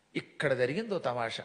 ఇక్కడ జరిగిందో తమాషా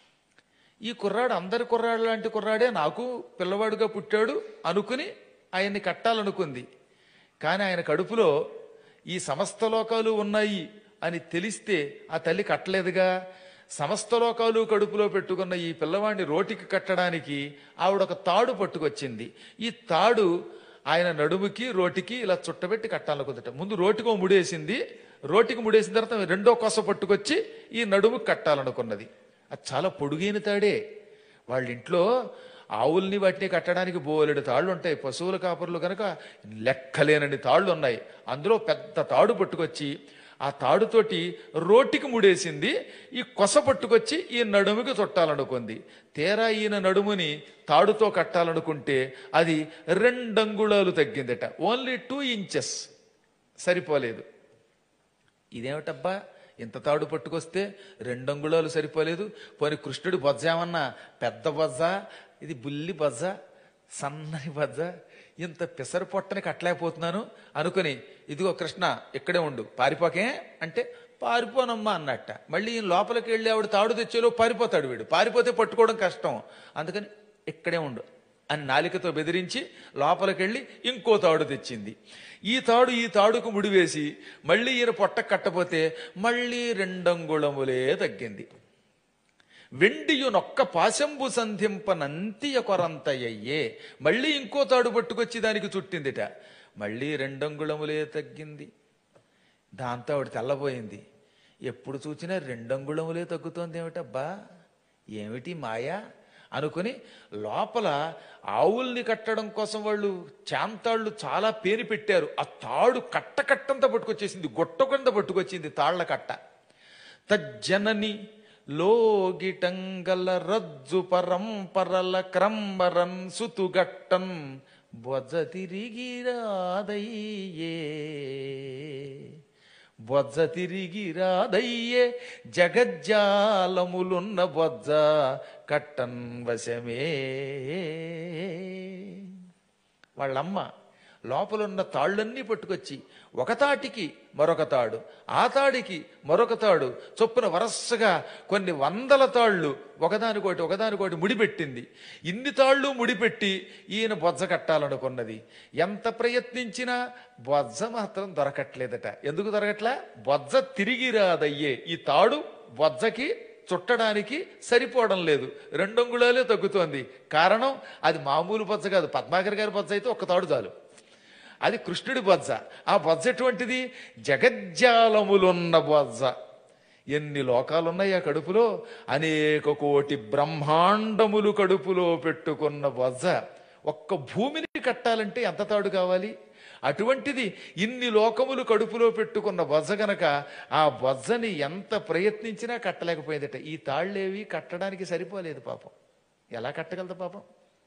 ఈ కుర్రాడు అందరి కుర్రాడు లాంటి కుర్రాడే నాకు పిల్లవాడుగా పుట్టాడు అనుకుని ఆయన్ని కట్టాలనుకుంది కానీ ఆయన కడుపులో ఈ సమస్త లోకాలు ఉన్నాయి అని తెలిస్తే ఆ తల్లి కట్టలేదుగా సమస్త లోకాలు కడుపులో పెట్టుకున్న ఈ పిల్లవాడిని రోటికి కట్టడానికి ఆవిడ ఒక తాడు పట్టుకొచ్చింది ఈ తాడు ఆయన నడుముకి రోటికి ఇలా చుట్టబెట్టి కట్టాలనుకుందట ముందు రోటికో ముడేసింది రోటికి ముడేసిన తర్వాత రెండో కొస పట్టుకొచ్చి ఈ నడుముకి కట్టాలనుకున్నది అది చాలా పొడుగైన తాడే వాళ్ళ ఇంట్లో ఆవుల్ని వాటిని కట్టడానికి బోలెడు తాళ్ళు ఉంటాయి పశువుల కాపర్లు కనుక లెక్కలేనని తాళ్ళు ఉన్నాయి అందులో పెద్ద తాడు పట్టుకొచ్చి ఆ తాడుతోటి రోటికి ముడేసింది ఈ కొస పట్టుకొచ్చి ఈ నడుముకి చుట్టాలనుకుంది తీరా ఈయన నడుముని తాడుతో కట్టాలనుకుంటే అది రెండంగుళాలు తగ్గిందట ఓన్లీ టూ ఇంచెస్ సరిపోలేదు ఇదేమిటబ్బా ఇంత తాడు పట్టుకొస్తే రెండంగుళాలు సరిపోలేదు పోని కృష్ణుడి బొజ్జ ఏమన్నా పెద్ద బొజ్జ ఇది బుల్లి బొజ్జ సన్నని బొజ్జ ఇంత పిసరు పొట్టని కట్టలేకపోతున్నాను అనుకుని ఇదిగో కృష్ణ ఇక్కడే ఉండు పారిపోకే అంటే పారిపోనమ్మా అన్నట్ట మళ్ళీ ఈయన లోపలికి వెళ్ళి ఆవిడ తాడు తెచ్చేలో పారిపోతాడు వీడు పారిపోతే పట్టుకోవడం కష్టం అందుకని ఇక్కడే ఉండు అని నాలికతో బెదిరించి లోపలికెళ్ళి ఇంకో తాడు తెచ్చింది ఈ తాడు ఈ తాడుకు ముడివేసి మళ్ళీ ఈయన పొట్ట కట్టపోతే మళ్ళీ రెండంగుళములే తగ్గింది వెండియు నొక్క పాశంబు సంధింప నంతియ కొరంతయ్యే మళ్ళీ ఇంకో తాడు పట్టుకొచ్చి దానికి చుట్టిందిట మళ్ళీ రెండంగుళములే తగ్గింది దాంతో ఆవిడ తెల్లబోయింది ఎప్పుడు చూసినా రెండంగుళములే తగ్గుతోంది ఏమిటబ్బా ఏమిటి మాయా అనుకుని లోపల ఆవుల్ని కట్టడం కోసం వాళ్ళు చాంతాళ్ళు చాలా పేరు పెట్టారు ఆ తాడు కట్ట కట్టంతా పట్టుకొచ్చేసింది గొట్టకొండ పట్టుకొచ్చింది తాళ్ల కట్ట తజ్జనని లోగిటంగల రజ్జు పరంపరల క్రంబరన్ సుతుగట్టన్ బొజ్జ తిరిగిరాదయ్యే బొజ్జ తిరిగిరాదయ్యే జగజ్జాలములున్న బొజ్జ కట్టన్ వశమే వాళ్ళమ్మ లోపలున్న తాళ్ళన్నీ పట్టుకొచ్చి ఒక తాటికి మరొక తాడు ఆ తాడికి మరొక తాడు చొప్పున వరసగా కొన్ని వందల తాళ్ళు ఒకదానికోటి ఒకదానికోటి ముడిపెట్టింది ఇన్ని తాళ్ళు ముడిపెట్టి ఈయన బొజ్జ కట్టాలనుకున్నది ఎంత ప్రయత్నించినా బొజ్జ మాత్రం దొరకట్లేదట ఎందుకు దొరకట్లా బొజ్జ తిరిగి రాదయ్యే ఈ తాడు బొజ్జకి చుట్టడానికి సరిపోవడం లేదు రెండంగుళాలే తగ్గుతోంది కారణం అది మామూలు బొజ్జ కాదు పద్మాకర్ గారి బొజ్జ అయితే ఒక్క తాడు చాలు అది కృష్ణుడి బొజ్జ ఆ బొజ్జ ఎటువంటిది జగజ్జాలములున్న బొజ్జ ఎన్ని లోకాలున్నాయి ఆ కడుపులో అనేక కోటి బ్రహ్మాండములు కడుపులో పెట్టుకున్న బొజ్జ ఒక్క భూమిని కట్టాలంటే ఎంత తాడు కావాలి అటువంటిది ఇన్ని లోకములు కడుపులో పెట్టుకున్న బొజ్జ గనక ఆ బొజ్జని ఎంత ప్రయత్నించినా కట్టలేకపోయిందట ఈ తాళ్ళేవి కట్టడానికి సరిపోలేదు పాపం ఎలా కట్టగలదు పాపం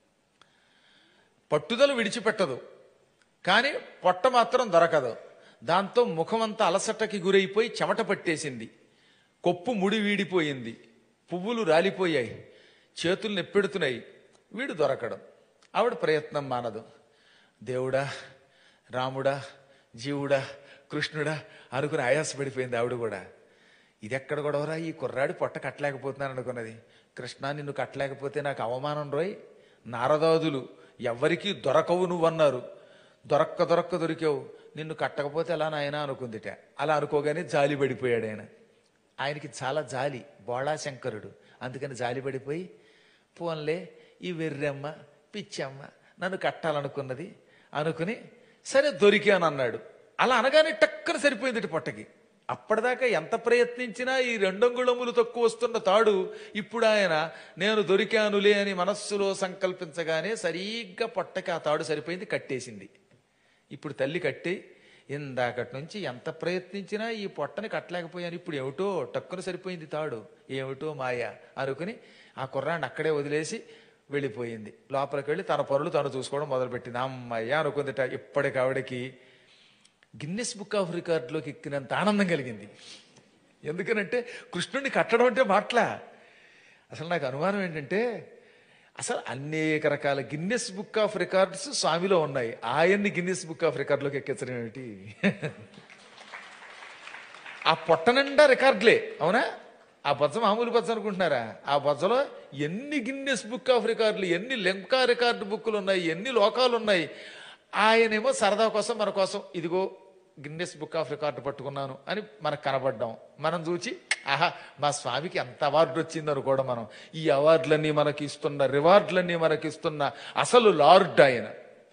పట్టుదల విడిచిపెట్టదు కానీ పొట్ట మాత్రం దొరకదు దాంతో ముఖమంతా అలసటకి గురైపోయి చెమట పట్టేసింది కొప్పు ముడి వీడిపోయింది పువ్వులు రాలిపోయాయి చేతులు నెప్పెడుతున్నాయి వీడు దొరకడం ఆవిడ ప్రయత్నం మానదు దేవుడా రాముడా జీవుడా కృష్ణుడా అనుకుని ఆయాసపడిపోయింది ఆవిడ కూడా ఇది ఎక్కడ గొడవరా ఈ కుర్రాడి పొట్ట కట్టలేకపోతున్నాను అనుకున్నది కృష్ణ నిన్ను కట్టలేకపోతే నాకు అవమానం రోయ్ నారదాదులు ఎవ్వరికీ దొరకవు నువ్వన్నారు దొరక్క దొరక్క దొరికావు నిన్ను కట్టకపోతే ఎలా నాయనా అనుకుందిట అలా అనుకోగానే జాలి పడిపోయాడు ఆయన ఆయనకి చాలా జాలి బోళా శంకరుడు అందుకని జాలి పడిపోయి పోన్లే ఈ వెర్రెమ్మ పిచ్చమ్మ నన్ను కట్టాలనుకున్నది అనుకుని సరే దొరికాను అన్నాడు అలా అనగానే టక్కన సరిపోయింది పొట్టకి అప్పటిదాకా ఎంత ప్రయత్నించినా ఈ రెండంగుళములు తక్కువ వస్తున్న తాడు ఇప్పుడు ఆయన నేను దొరికానులే అని మనస్సులో సంకల్పించగానే సరిగ్గా పొట్టకి ఆ తాడు సరిపోయింది కట్టేసింది ఇప్పుడు తల్లి కట్టి ఇందాకటి నుంచి ఎంత ప్రయత్నించినా ఈ పొట్టని కట్టలేకపోయాను ఇప్పుడు ఏమిటో టక్కున సరిపోయింది తాడు ఏమిటో మాయ అనుకుని ఆ కుర్రాన్ని అక్కడే వదిలేసి వెళ్ళిపోయింది లోపలికి వెళ్ళి తన పనులు తను చూసుకోవడం మొదలుపెట్టింది అమ్మయ్య అనుకుందిట ఇప్పటికి ఆవిడకి గిన్నెస్ బుక్ ఆఫ్ రికార్డులోకి ఎక్కినంత ఆనందం కలిగింది ఎందుకనంటే కృష్ణుడిని కట్టడం అంటే మాట్లా అసలు నాకు అనుమానం ఏంటంటే అసలు అనేక రకాల గిన్నెస్ బుక్ ఆఫ్ రికార్డ్స్ స్వామిలో ఉన్నాయి ఆయన్ని గిన్నెస్ బుక్ ఆఫ్ రికార్డులోకి ఎక్కించడం ఏమిటి ఆ పొట్ట నిండా రికార్డులే అవునా ఆ బొజ్జ మామూలు బొజ్జ అనుకుంటున్నారా ఆ బొజ్జలో ఎన్ని గిన్నెస్ బుక్ ఆఫ్ రికార్డులు ఎన్ని లెంకా రికార్డు బుక్కులు ఉన్నాయి ఎన్ని లోకాలు ఉన్నాయి ఆయనేమో సరదా కోసం మన కోసం ఇదిగో గిన్నెస్ బుక్ ఆఫ్ రికార్డు పట్టుకున్నాను అని మనకు కనబడ్డాం మనం చూచి ఆహా మా స్వామికి ఎంత అవార్డు వచ్చిందని కూడా మనం ఈ అవార్డులన్నీ మనకి ఇస్తున్న రివార్డులన్నీ మనకి ఇస్తున్న అసలు లార్డ్ ఆయన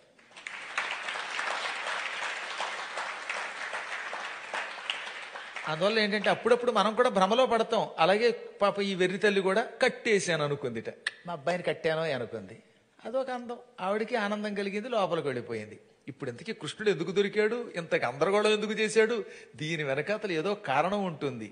అందువల్ల ఏంటంటే అప్పుడప్పుడు మనం కూడా భ్రమలో పడతాం అలాగే పాప ఈ వెర్రి తల్లి కూడా కట్టేసాను అనుకుందిట మా అబ్బాయిని కట్టాను అనుకుంది అదొక అందం ఆవిడికి ఆనందం కలిగింది లోపలికి వెళ్ళిపోయింది ఇప్పుడు ఇంతకీ కృష్ణుడు ఎందుకు దొరికాడు ఇంత గందరగోళం ఎందుకు చేశాడు దీని వెనకాతలు ఏదో కారణం ఉంటుంది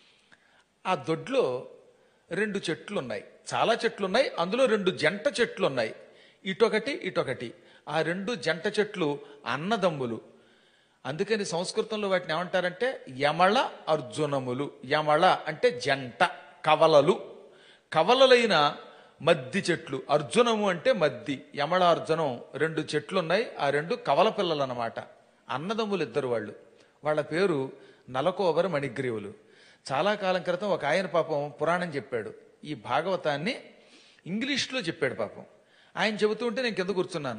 ఆ దొడ్లో రెండు చెట్లు ఉన్నాయి చాలా చెట్లు ఉన్నాయి అందులో రెండు జంట చెట్లు ఉన్నాయి ఇటొకటి ఇటొకటి ఆ రెండు జంట చెట్లు అన్నదమ్ములు అందుకని సంస్కృతంలో వాటిని ఏమంటారంటే యమళ అర్జునములు యమళ అంటే జంట కవలలు కవలలైన మద్ది చెట్లు అర్జునము అంటే మద్ది యమళ అర్జునం రెండు చెట్లు ఉన్నాయి ఆ రెండు కవల పిల్లలు అన్నమాట అన్నదమ్ములు ఇద్దరు వాళ్ళు వాళ్ళ పేరు నలకోబర మణిగ్రీవులు చాలా కాలం క్రితం ఒక ఆయన పాపం పురాణం చెప్పాడు ఈ భాగవతాన్ని ఇంగ్లీష్లో చెప్పాడు పాపం ఆయన చెబుతూ ఉంటే నేను కింద కూర్చున్నాను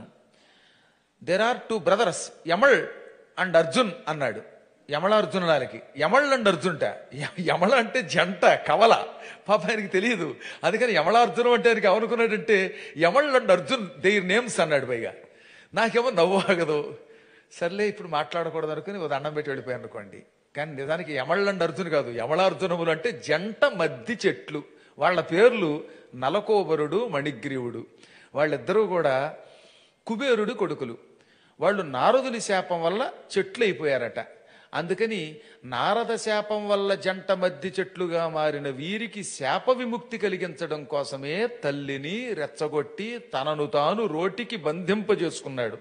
there are two brothers Yamal and Arjun అన్నాడు యమళ అర్జునులాలకి యమళ్ అండ్ అర్జున్ట య- యమళ అంటే జంట కవల పాప ఆయనకి తెలియదు అందుకని యమళ అర్జునం అంటే ఆయనకి ఏమనుకున్నాడంటే Yamal and Arjun their names అన్నాడు పైగా నాకేమో నవ్వు ఆగదు సర్లే ఇప్పుడు మాట్లాడకూడదు అనుకుని ఓ దండం పెట్టి వెళ్ళిపోయాను అనుకోండి కానీ నిజానికి యమళ్ అండ్ అర్జున్ కాదు యమళార్జునములు అంటే జంట మద్ది చెట్లు వాళ్ళ పేర్లు నలకోబరుడు మణిగ్రీవుడు వాళ్ళిద్దరూ కూడా కుబేరుడి కొడుకులు వాళ్ళు నారదుని శాపం వల్ల చెట్లు అయిపోయారట అందుకని నారద శాపం వల్ల జంట మధ్య చెట్లుగా మారిన వీరికి శాప విముక్తి కలిగించడం కోసమే తల్లిని రెచ్చగొట్టి తనను తాను రోటికి బంధింపజేసుకున్నాడు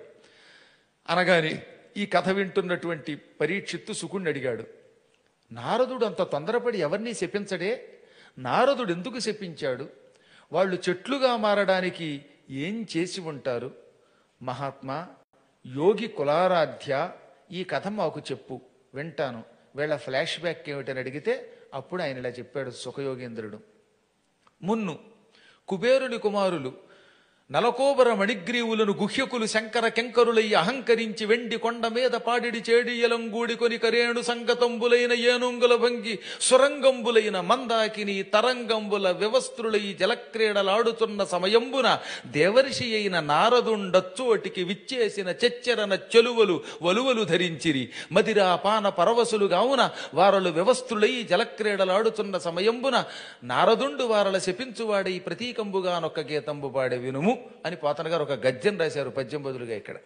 అనగాని ఈ కథ వింటున్నటువంటి పరీక్షిత్తు సుకుణ్ణి అడిగాడు నారదుడు అంత తొందరపడి ఎవరిని శపించడే నారదుడు ఎందుకు శపించాడు వాళ్ళు చెట్లుగా మారడానికి ఏం చేసి ఉంటారు మహాత్మా యోగి కులారాధ్య ఈ కథ మాకు చెప్పు వింటాను వీళ్ళ ఫ్లాష్ బ్యాక్ ఏమిటని అడిగితే అప్పుడు ఆయన ఇలా చెప్పాడు సుఖయోగేంద్రుడు మున్ను కుబేరుని కుమారులు నలకోబర మణిగ్రీవులను గుహ్యకులు శంకర కెంకరులై అహంకరించి వెండి కొండ మీద పాడిడి చేడియలంగూడి కొని కరేణు సంగతంబులైన ఏనుంగుల భంగి సురంగంబులైన మందాకిని తరంగంబుల వ్యవస్థులై జలక్రీడలాడుతున్న సమయంబున దేవర్షి అయిన నారదుండచ్చోటికి విచ్చేసిన చెచ్చెరన చెలువలు వలువలు ధరించిరి మదిరా పాన పరవశులు గావున వారలు వ్యవస్థులై జలక్రీడలాడుతున్న సమయంబున నారదుండు వారల శపించువాడై ప్రతీకంబుగా నొక్క గీతంబు పాడే వినుము అని పోతన గారు ఒక గద్యం రాశారు పద్యం బదులుగా ఇక్కడ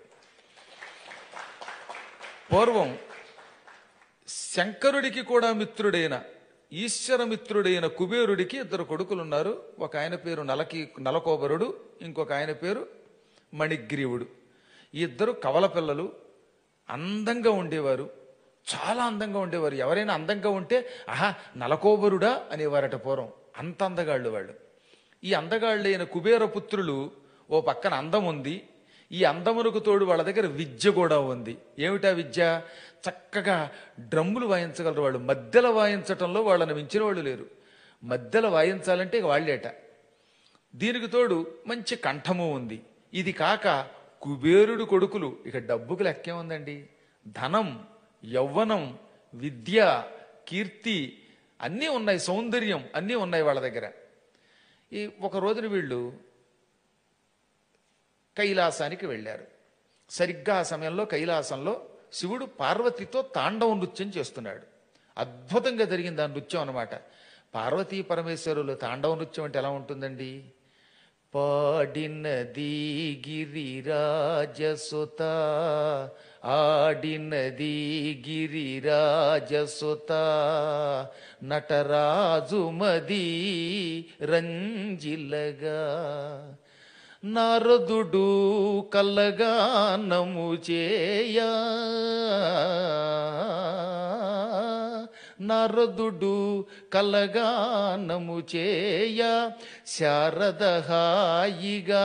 పూర్వం శంకరుడికి కూడా మిత్రుడైన ఈశ్వర మిత్రుడైన కుబేరుడికి ఇద్దరు కొడుకులున్నారు ఒక ఆయన పేరు నలకి నలకోబరుడు ఇంకొక ఆయన పేరు మణిగ్రీవుడు ఈ ఇద్దరు కవల పిల్లలు అందంగా ఉండేవారు చాలా అందంగా ఉండేవారు ఎవరైనా అందంగా ఉంటే ఆహా నలకోబరుడా అనేవారట పూర్వం అంత అందగాళ్ళు వాళ్ళు ఈ అందగాళ్ళైన కుబేర పుత్రులు ఓ పక్కన అందం ఉంది ఈ అందమునకు తోడు వాళ్ళ దగ్గర విద్య కూడా ఉంది ఏమిటా విద్య చక్కగా డ్రమ్ములు వాయించగలరు వాళ్ళు మధ్యలో వాయించటంలో వాళ్ళని మించిన వాళ్ళు లేరు మధ్యలో వాయించాలంటే ఇక వాళ్ళేట దీనికి తోడు మంచి కంఠము ఉంది ఇది కాక కుబేరుడు కొడుకులు ఇక డబ్బుకు లెక్కే ఉందండి ధనం యవ్వనం విద్య కీర్తి అన్నీ ఉన్నాయి సౌందర్యం అన్నీ ఉన్నాయి వాళ్ళ దగ్గర ఈ ఒక రోజున వీళ్ళు కైలాసానికి వెళ్ళారు సరిగ్గా ఆ సమయంలో కైలాసంలో శివుడు పార్వతితో తాండవ నృత్యం చేస్తున్నాడు అద్భుతంగా జరిగింది ఆ నృత్యం అన్నమాట పార్వతీ పరమేశ్వరులు తాండవ నృత్యం అంటే ఎలా ఉంటుందండి పాడినది గిరిరాజసుత ఆడినది గిరిరాజసుత నటరాజు మది రంజిలగా నారదుడు కల్లగానము చేయ నారదుడు కలగానము చేయ శారద హాయిగా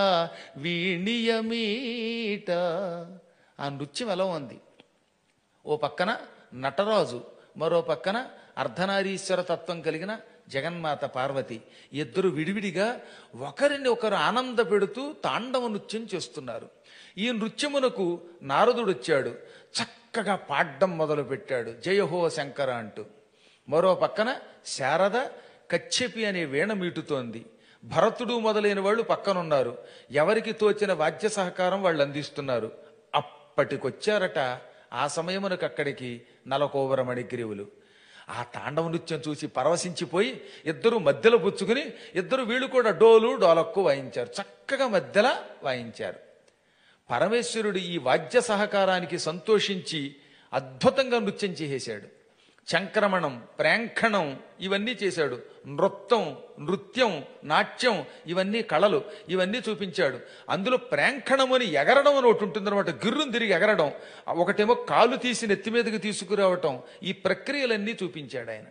వీణియమీట ఆ నృత్యం ఎలా ఉంది ఓ పక్కన నటరాజు మరో పక్కన అర్ధనారీశ్వర తత్వం కలిగిన జగన్మాత పార్వతి ఇద్దరు విడివిడిగా ఒకరిని ఒకరు ఆనంద పెడుతూ తాండవ నృత్యం చేస్తున్నారు ఈ నృత్యమునకు నారదుడు వచ్చాడు చక్కగా పాడ్డం మొదలు పెట్టాడు జయహో శంకర అంటూ మరో పక్కన శారద కచ్చెపి అనే వీణ మీటుతోంది భరతుడు మొదలైన వాళ్ళు పక్కనున్నారు ఎవరికి తోచిన వాద్య సహకారం వాళ్ళు అందిస్తున్నారు అప్పటికొచ్చారట ఆ సమయమునకు అక్కడికి నలకోవర మణిగ్రీవులు ఆ తాండవ నృత్యం చూసి పరవశించిపోయి ఇద్దరు మధ్యలో పుచ్చుకుని ఇద్దరు వీళ్ళు కూడా డోలు డోలక్కు వాయించారు చక్కగా మధ్యలో వాయించారు పరమేశ్వరుడు ఈ వాద్య సహకారానికి సంతోషించి అద్భుతంగా నృత్యం చేసేశాడు చంక్రమణం ప్రేంఖణం ఇవన్నీ చేశాడు నృత్యం నృత్యం నాట్యం ఇవన్నీ కళలు ఇవన్నీ చూపించాడు అందులో ప్రేంఖణం అని ఎగరడం అని ఒకటి ఉంటుందన్నమాట గిర్రును తిరిగి ఎగరడం ఒకటేమో కాలు తీసి నెత్తి మీదకి తీసుకురావటం ఈ ప్రక్రియలన్నీ చూపించాడు ఆయన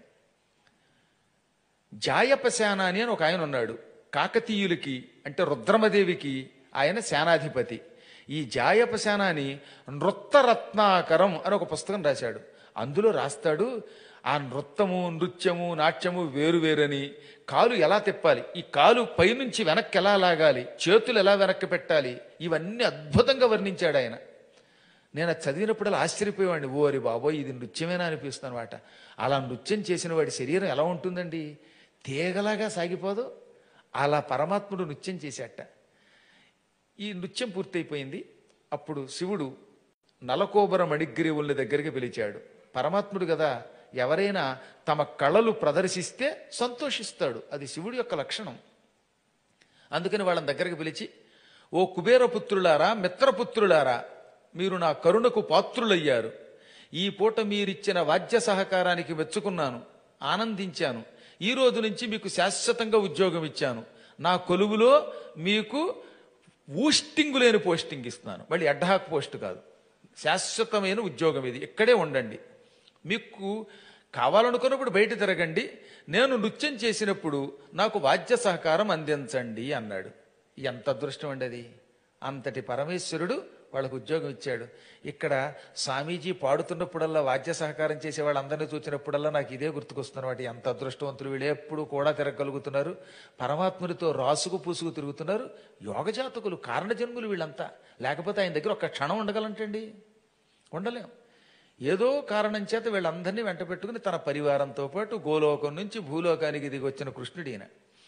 జాయపశాన అని అని ఒక ఆయన ఉన్నాడు కాకతీయులకి అంటే రుద్రమదేవికి ఆయన సేనాధిపతి ఈ జాయపశానాని నృత్తరత్నాకరం అని ఒక పుస్తకం రాశాడు అందులో రాస్తాడు ఆ నృత్తము నృత్యము నాట్యము వేరు వేరని కాలు ఎలా తిప్పాలి ఈ కాలు పైనుంచి వెనక్కి ఎలా లాగాలి చేతులు ఎలా వెనక్కి పెట్టాలి ఇవన్నీ అద్భుతంగా వర్ణించాడు ఆయన నేను అది చదివినప్పుడల్లా ఆశ్చర్యపోయేవాడిని ఓరి బాబోయ్ ఇది నృత్యమేనా అనిపిస్తుంది అనమాట అలా నృత్యం చేసిన వాడి శరీరం ఎలా ఉంటుందండి తీగలాగా సాగిపోదు అలా పరమాత్ముడు నృత్యం చేశాట ఈ నృత్యం పూర్తయిపోయింది అప్పుడు శివుడు నలకోబర మణిగ్రీవుల్ని దగ్గరికి పిలిచాడు పరమాత్ముడు కదా ఎవరైనా తమ కళలు ప్రదర్శిస్తే సంతోషిస్తాడు అది శివుడి యొక్క లక్షణం అందుకని వాళ్ళని దగ్గరికి పిలిచి ఓ కుబేరపుత్రులారా మిత్రపుత్రులారా మీరు నా కరుణకు పాత్రులయ్యారు ఈ పూట మీరిచ్చిన వాద్య సహకారానికి మెచ్చుకున్నాను ఆనందించాను ఈ రోజు నుంచి మీకు శాశ్వతంగా ఉద్యోగం ఇచ్చాను నా కొలువులో మీకు ఊస్టింగు లేని పోస్టింగ్ ఇస్తున్నాను మళ్ళీ అడ్డాక్ పోస్ట్ కాదు శాశ్వతమైన ఉద్యోగం ఇది ఇక్కడే ఉండండి మీకు కావాలనుకున్నప్పుడు బయట తిరగండి నేను నృత్యం చేసినప్పుడు నాకు వాద్య సహకారం అందించండి అన్నాడు ఎంత అదృష్టం అండి అది అంతటి పరమేశ్వరుడు వాళ్ళకు ఉద్యోగం ఇచ్చాడు ఇక్కడ స్వామీజీ పాడుతున్నప్పుడల్లా వాద్య సహకారం చేసే వాళ్ళందరినీ చూసినప్పుడల్లా నాకు ఇదే గుర్తుకొస్తున్న వాటి ఎంత అదృష్టవంతులు వీళ్ళు ఎప్పుడు కూడా తిరగలుగుతున్నారు పరమాత్మునితో రాసుకు పూసుకు తిరుగుతున్నారు యోగజాతకులు కారణజన్ములు వీళ్ళంతా లేకపోతే ఆయన దగ్గర ఒక్క క్షణం ఉండగలంటండి ఉండలేం ఏదో కారణం చేత వీళ్ళందరినీ వెంట పెట్టుకుని తన పరివారంతో పాటు గోలోకం నుంచి భూలోకానికి దిగి వచ్చిన కృష్ణుడు ఈయన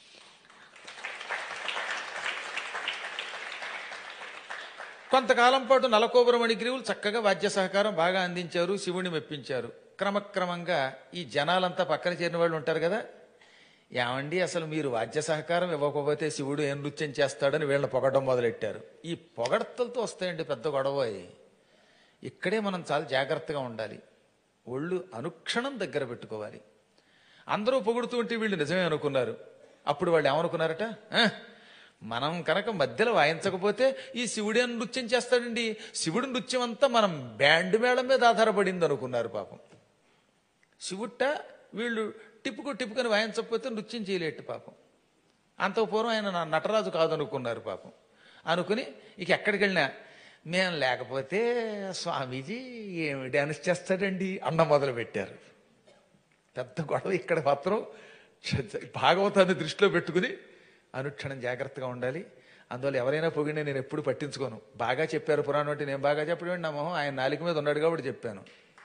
కొంతకాలం పాటు నలకోబరమణి గ్రీవులు చక్కగా వాద్య సహకారం బాగా అందించారు శివుని మెప్పించారు క్రమక్రమంగా ఈ జనాలంతా పక్కన చేరిన వాళ్ళు ఉంటారు కదా ఏమండి అసలు మీరు వాద్య సహకారం ఇవ్వకపోతే శివుడు ఏం నృత్యం చేస్తాడని వీళ్ళని పొగడం మొదలెట్టారు ఈ పొగడతలతో వస్తాయండి పెద్ద గొడవ ఇక్కడే మనం చాలా జాగ్రత్తగా ఉండాలి ఒళ్ళు అనుక్షణం దగ్గర పెట్టుకోవాలి అందరూ పొగుడుతూ ఉంటే వీళ్ళు నిజమే అనుకున్నారు అప్పుడు వాళ్ళు ఏమనుకున్నారట "ఆ, మనం కనుక మధ్యలో వాయించకపోతే ఈ శివుడే నృత్యం చేస్తాడండి శివుడి నృత్యం అంతా మనం బ్యాండ్ మేళం మీద ఆధారపడింది అనుకున్నారు పాపం శివుట్ట వీళ్ళు టిప్పుకు టిప్పుకొని వాయించకపోతే నృత్యం చేయలేట్టు పాపం అంత పూర్వం ఆయన నా నటరాజు కాదనుకున్నారు పాపం అనుకుని ఇక ఎక్కడికి వెళ్ళినా మేము లేకపోతే స్వామీజీ ఏమి డ్యాన్స్ చేస్తాడండి అన్న మొదలు పెట్టారు పెద్ద గొడవ ఇక్కడ మాత్రం భాగవతాన్ని దృష్టిలో పెట్టుకుని అనుక్షణం జాగ్రత్తగా ఉండాలి అందువల్ల ఎవరైనా పొగిడినా నేను ఎప్పుడు పట్టించుకోను బాగా చెప్పారు పురాణం అంటే నేను బాగా చెప్పడం నా మొహం ఆయన నాలుక మీద ఉన్నాడు కాబట్టి చెప్పాను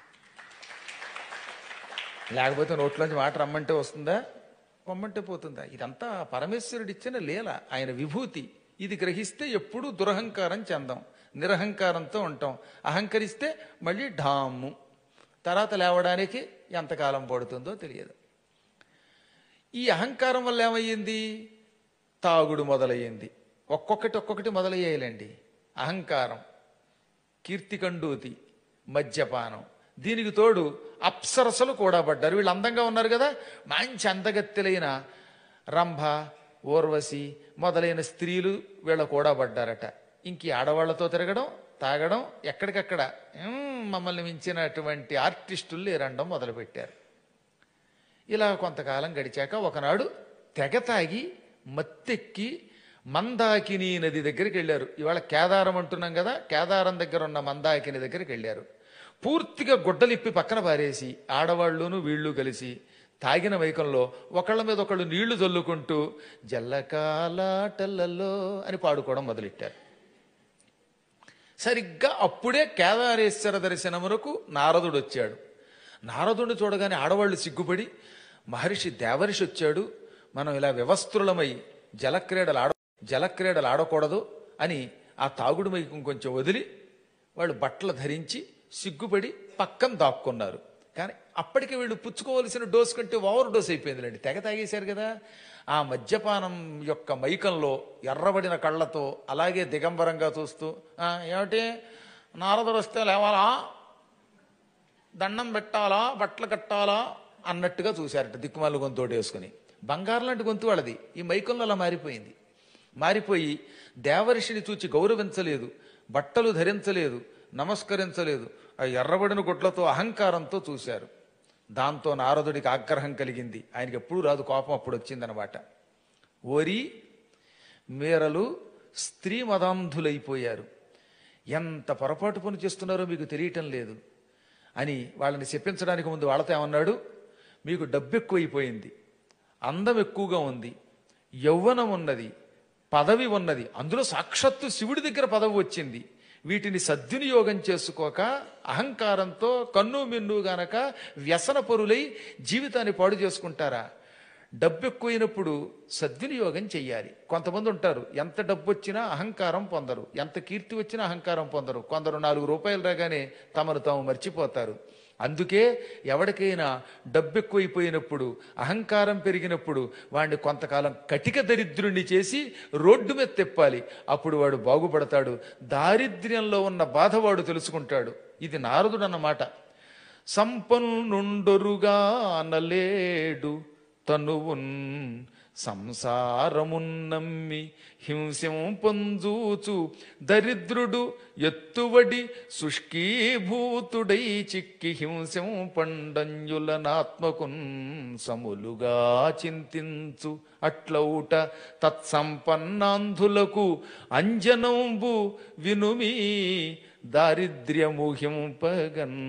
లేకపోతే నోట్లోంచి మాట రమ్మంటే వస్తుందా పొమ్మంటే పోతుందా ఇదంతా పరమేశ్వరుడు ఇచ్చిన లీల ఆయన విభూతి ఇది గ్రహిస్తే ఎప్పుడూ దురహంకారం చెందాం నిరహంకారంతో ఉంటాం అహంకరిస్తే మళ్ళీ ఢాము తర్వాత లేవడానికి ఎంతకాలం పడుతుందో తెలియదు ఈ అహంకారం వల్ల ఏమయ్యింది తాగుడు మొదలయ్యింది ఒక్కొక్కటి ఒక్కొక్కటి మొదలయ్యాయిలేండి అహంకారం కీర్తికండూతి మద్యపానం దీనికి తోడు అప్సరసలు కూడా పడ్డారు వీళ్ళు అందంగా ఉన్నారు కదా మంచి అందగత్తెలైన రంభ ఊర్వశి మొదలైన స్త్రీలు వీళ్ళ కూడా పడ్డారట ఇంక ఈ ఆడవాళ్లతో తిరగడం తాగడం ఎక్కడికక్కడ "ఉమ్, మమ్మల్ని మించినటువంటి ఆర్టిస్టులు లేరండం మొదలుపెట్టారు ఇలా కొంతకాలం గడిచాక ఒకనాడు తెగ తాగి మత్తెక్కి మందాకిని నది దగ్గరికి వెళ్ళారు ఇవాళ కేదారం అంటున్నాం కదా కేదారం దగ్గర ఉన్న మందాకిని దగ్గరికి వెళ్ళారు పూర్తిగా గుడ్డలిప్పి పక్కన పారేసి ఆడవాళ్ళును వీళ్ళు కలిసి తాగిన మైకంలో ఒకళ్ళ మీద ఒకళ్ళు నీళ్లు చల్లుకుంటూ జల్లకాలాటలలో అని పాడుకోవడం మొదలెట్టారు సరిగ్గా అప్పుడే కేదారేశ్వర దర్శనమునకు నారదుడు వచ్చాడు నారదుడిని చూడగానే ఆడవాళ్ళు సిగ్గుపడి మహర్షి దేవరిషి వచ్చాడు మనం ఇలా వ్యవస్థులమై జలక్రీడలు ఆడ జలక్రీడలు ఆడకూడదు అని ఆ తాగుడు మైకం కొంచెం వదిలి వాళ్ళు బట్టలు ధరించి సిగ్గుపడి పక్కన దాక్కున్నారు కానీ అప్పటికి వీళ్ళు పుచ్చుకోవలసిన డోస్ కంటే ఓవర్ డోస్ అయిపోయిందిలేండి తెగ తాగేశారు కదా ఆ మద్యపానం యొక్క మైకంలో ఎర్రబడిన కళ్ళతో అలాగే దిగంబరంగా చూస్తూ "ఆ, ఏమిటి నారదుడు వస్తే లేవాలా దండం పెట్టాలా బట్టలు కట్టాలా అన్నట్టుగా చూశారట దిక్కుమాల గొంతోటి వేసుకుని బంగారం లాంటి గొంతు వాళ్ళది ఈ మైకంలో అలా మారిపోయింది మారిపోయి దేవరిషిని చూచి గౌరవించలేదు బట్టలు ధరించలేదు నమస్కరించలేదు ఆ ఎర్రబడిన గుడ్లతో అహంకారంతో చూశారు దాంతో నారదుడికి ఆగ్రహం కలిగింది ఆయనకి ఎప్పుడు రాదు కోపం అప్పుడు వచ్చిందనమాట ఓరి మీరలు స్త్రీ మదాంధులైపోయారు ఎంత పొరపాటు పని చేస్తున్నారో మీకు తెలియటం లేదు అని వాళ్ళని చెప్పించడానికి ముందు వాళ్ళతో ఏమన్నాడు మీకు డబ్బు ఎక్కువైపోయింది అందం ఎక్కువగా ఉంది యౌవనం ఉన్నది పదవి ఉన్నది అందులో సాక్షాత్తు శివుడి దగ్గర పదవి వచ్చింది వీటిని సద్వినియోగం చేసుకోక అహంకారంతో కన్ను మిన్ను గనక వ్యసన పరులై జీవితాన్ని పాడు చేసుకుంటారా డబ్బు ఎక్కువైనప్పుడు సద్వినియోగం చెయ్యాలి కొంతమంది ఉంటారు ఎంత డబ్బు వచ్చినా అహంకారం పొందరు ఎంత కీర్తి వచ్చినా అహంకారం పొందరు కొందరు నాలుగు రూపాయలు రాగానే తమను తాము మర్చిపోతారు అందుకే ఎవరికైనా డబ్బు ఎక్కువైపోయినప్పుడు అహంకారం పెరిగినప్పుడు వాడిని కొంతకాలం కటిక దరిద్రుణ్ణి చేసి రోడ్డు మీద తెప్పాలి అప్పుడు వాడు బాగుపడతాడు దారిద్ర్యంలో ఉన్న బాధ వాడు తెలుసుకుంటాడు ఇది నారదుడు అన్నమాట సంపన్నుండొరుగా అనలేడు తనువున్ సంసారమున్నమ్మి హింసం పొందూచు దరిద్రుడు ఎత్తువడి శుష్కీభూతుడై చిక్కి హింసం పండంజులనాత్మకున్ సములుగా చింతించు అట్లౌట తత్సంపన్నాంధులకు అంజనంబు వినుమీ దారిద్ర్యము హింపగన్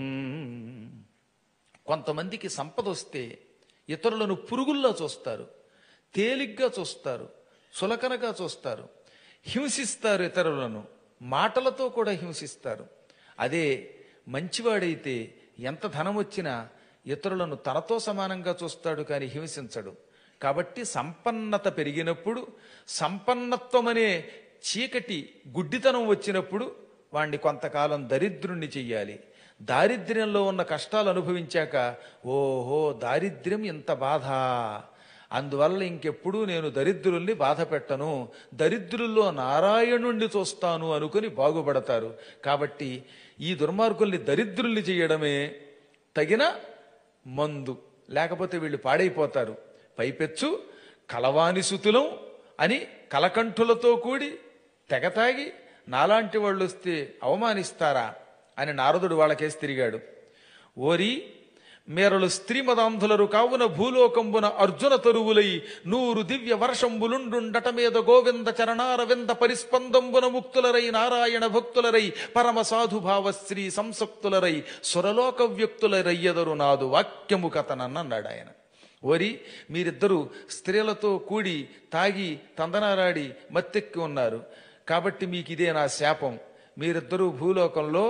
కొంతమందికి సంపద వస్తే ఇతరులను పురుగుల్లా చూస్తారు తేలిగ్గా చూస్తారు చులకనగా చూస్తారు హింసిస్తారు ఇతరులను మాటలతో కూడా హింసిస్తారు అదే మంచివాడైతే ఎంత ధనం వచ్చినా ఇతరులను తనతో సమానంగా చూస్తాడు కానీ హింసించడు కాబట్టి సంపన్నత పెరిగినప్పుడు సంపన్నత్వం అనే చీకటి గుడ్డితనం వచ్చినప్పుడు వాణ్ణి కొంతకాలం దరిద్రుణ్ణి చెయ్యాలి దారిద్ర్యంలో ఉన్న కష్టాలు అనుభవించాక ఓహో దారిద్ర్యం ఇంత బాధ అందువల్ల ఇంకెప్పుడూ నేను దరిద్రుల్ని బాధ పెట్టను దరిద్రుల్లో నారాయణుణ్ణి చూస్తాను అనుకుని బాగుపడతారు కాబట్టి ఈ దుర్మార్గుల్ని దరిద్రుల్ని చేయడమే తగిన మందు లేకపోతే వీళ్ళు పాడైపోతారు పైపెచ్చు కలవాని సుతులం అని కలకంఠులతో కూడి తెగతాగి నాలాంటి వాళ్ళు వస్తే అవమానిస్తారా అని నారదుడు వాళ్ళకేసి తిరిగాడు ఓరి మేరలు స్త్రీమదాంధులరు కావున భూలోకంబున అర్జున తరువులై నూరు దివ్య వర్షంబులుండుండట మీద గోవింద చరణారవింద పరిస్పందంబున ముక్తులరై నారాయణ భక్తులరై పరమ సాధుభావ శ్రీ సంసక్తులరై సురలోక వ్యక్తులరయ్యదరు నాదు వాక్యము కథనన్నాడు ఆయన ఓరి మీరిద్దరూ స్త్రీలతో కూడి తాగి తందనారాడి మత్తెక్కి ఉన్నారు కాబట్టి మీకు ఇదే నా శాపం మీరిద్దరూ భూలోకంలో